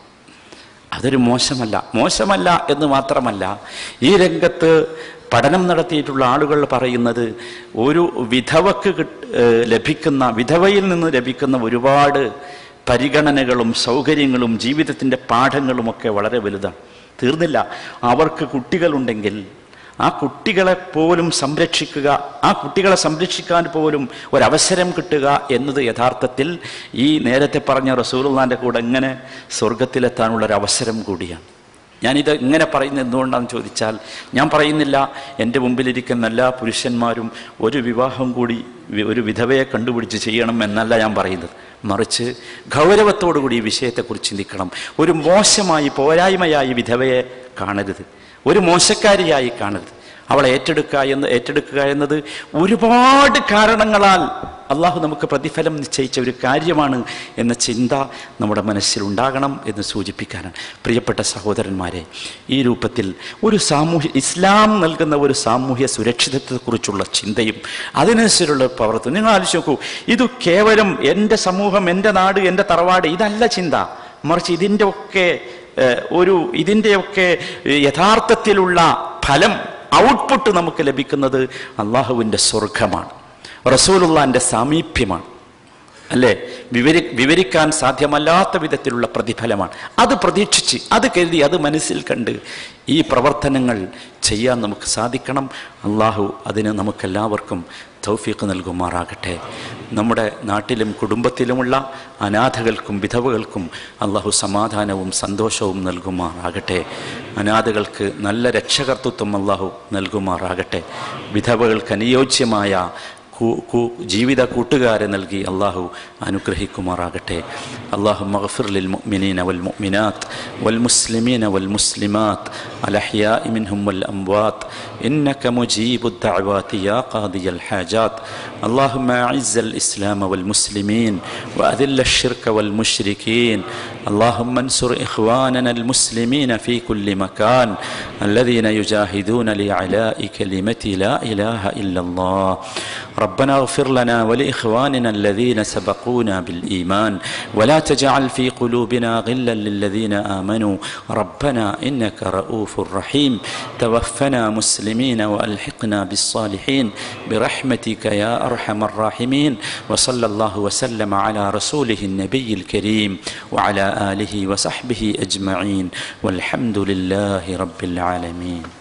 അതൊരു മോശമല്ല മോശമല്ല എന്ന് മാത്രമല്ല ഈ രംഗത്ത് പഠനം നടത്തിയിട്ടുള്ള ആളുകൾ പറയുന്നത് ഒരു വിധവക്ക് കിട്ട്- ഏഹ് ലഭിക്കുന്ന വിധവയിൽ നിന്ന് ലഭിക്കുന്ന ഒരുപാട് പരിഗണനകളും സൗകര്യങ്ങളും ജീവിതത്തിൻ്റെ പാഠങ്ങളുമൊക്കെ വളരെ വലുതാണ് തീർന്നില്ല അവർക്ക് കുട്ടികളുണ്ടെങ്കിൽ ആ കുട്ടികളെ പോലും സംരക്ഷിക്കുക ആ കുട്ടികളെ സംരക്ഷിക്കാൻ പോലും ഒരവസരം കിട്ടുക എന്നത് യഥാർത്ഥത്തിൽ ഈ നേരത്തെ പറഞ്ഞ റസൂലുള്ളാൻ്റെ കൂടെ എങ്ങനെ സ്വർഗത്തിലെത്താനുള്ള ഒരു അവസരം കൂടിയാണ് ഞാനിത് ഇങ്ങനെ പറയുന്നത് എന്തുകൊണ്ടാണെന്ന് ചോദിച്ചാൽ ഞാൻ പറയുന്നില്ല എൻ്റെ മുമ്പിലിരിക്കുന്ന എല്ലാ പുരുഷന്മാരും ഒരു വിവാഹം കൂടി വി- ഒരു വിധവയെ കണ്ടുപിടിച്ച് ചെയ്യണം എന്നല്ല ഞാൻ പറയുന്നത് മറിച്ച് ഗൗരവത്തോടു കൂടി ഈ വിഷയത്തെക്കുറിച്ച് ചിന്തിക്കണം ഒരു മോശമായി പോരായ്മയായി വിധവയെ കാണരുത് ഒരു മോശക്കാരിയായി കാണരുത് അവളെ ഏറ്റെടുക്കുക എന്ന് ഏറ്റെടുക്കുക എന്നത് ഒരുപാട് കാരണങ്ങളാൽ അള്ളാഹു നമുക്ക് പ്രതിഫലം നിശ്ചയിച്ച ഒരു കാര്യമാണ് എന്ന ചിന്ത നമ്മുടെ മനസ്സിലുണ്ടാകണം എന്ന് സൂചിപ്പിക്കാനാണ് പ്രിയപ്പെട്ട സഹോദരന്മാരെ ഈ രൂപത്തിൽ ഒരു സാമൂഹ്യ ഇസ്ലാം നൽകുന്ന ഒരു സാമൂഹ്യ സുരക്ഷിതത്വത്തെക്കുറിച്ചുള്ള ചിന്തയും അതിനനുസരിച്ചുള്ള പ്രവർത്തനം നിങ്ങൾ ആലോചിച്ച് നോക്കൂ ഇത് കേവലം എൻ്റെ സമൂഹം എൻ്റെ നാട് എൻ്റെ തറവാട് ഇതല്ല ചിന്ത മറിച്ച് ഇതിൻ്റെ ഒക്കെ ഏഹ്, ഒരു ഇതിൻ്റെയൊക്കെ ഏഹ്, യഥാർത്ഥത്തിലുള്ള ഫലം ഔട്ട്പുട്ട് നമുക്ക് ലഭിക്കുന്നത് അള്ളാഹുവിൻ്റെ സ്വർഗമാണ് റസൂലുള്ളാൻ്റെ സാമീപ്യമാണ് അല്ലേ വിവരി വിവരിക്കാൻ സാധ്യമല്ലാത്ത വിധത്തിലുള്ള പ്രതിഫലമാണ് അത് പ്രതീക്ഷിച്ച് അത് കരുതി അത് മനസ്സിൽ കണ്ട് ഈ പ്രവർത്തനങ്ങൾ ചെയ്യാൻ നമുക്ക് സാധിക്കണം അള്ളാഹു അതിന് നമുക്കെല്ലാവർക്കും തൗഫീഖ് നൽകുമാറാകട്ടെ നമ്മുടെ നാട്ടിലും കുടുംബത്തിലുമുള്ള അനാഥകൾക്കും വിധവകൾക്കും അള്ളാഹു സമാധാനവും സന്തോഷവും നൽകുമാറാകട്ടെ അനാഥകൾക്ക് നല്ല രക്ഷകർത്തൃത്വം അള്ളാഹു നൽകുമാറാകട്ടെ വിധവകൾക്ക് അനുയോജ്യമായ കു- കു- ജീവിത കൂട്ടുകാരെ നൽകി അള്ളാഹു അനുഗ്രഹിക്കുമാറാകട്ടെ അള്ളാഹു മഗ്ഫിർ ലിൽ മുഅ്മിനീന വൽ മുഅ്മിനാത്ത് വൽ മുസ്ലിമീന വൽ മുസ്ലിമാത്ത് الأحياء منهم والأموات إنك مجيب الدعوات يا قاضي الحاجات اللهم أعز الإسلام والمسلمين وأذل الشرك والمشركين اللهم انصر إخواننا المسلمين في كل مكان الذين يجاهدون لإعلاء كلمة لا إله إلا الله ربنا اغفر لنا ولإخواننا الذين سبقونا بالإيمان ولا تجعل في قلوبنا غلا للذين آمنوا ربنا إنك رؤوف رحيم توفنا مسلمين وألحقنا بالصالحين برحمتك يا أرحم الراحمين وصلى الله وسلم على رسوله النبي الكريم وعلى آله وصحبه أجمعين والحمد لله رب العالمين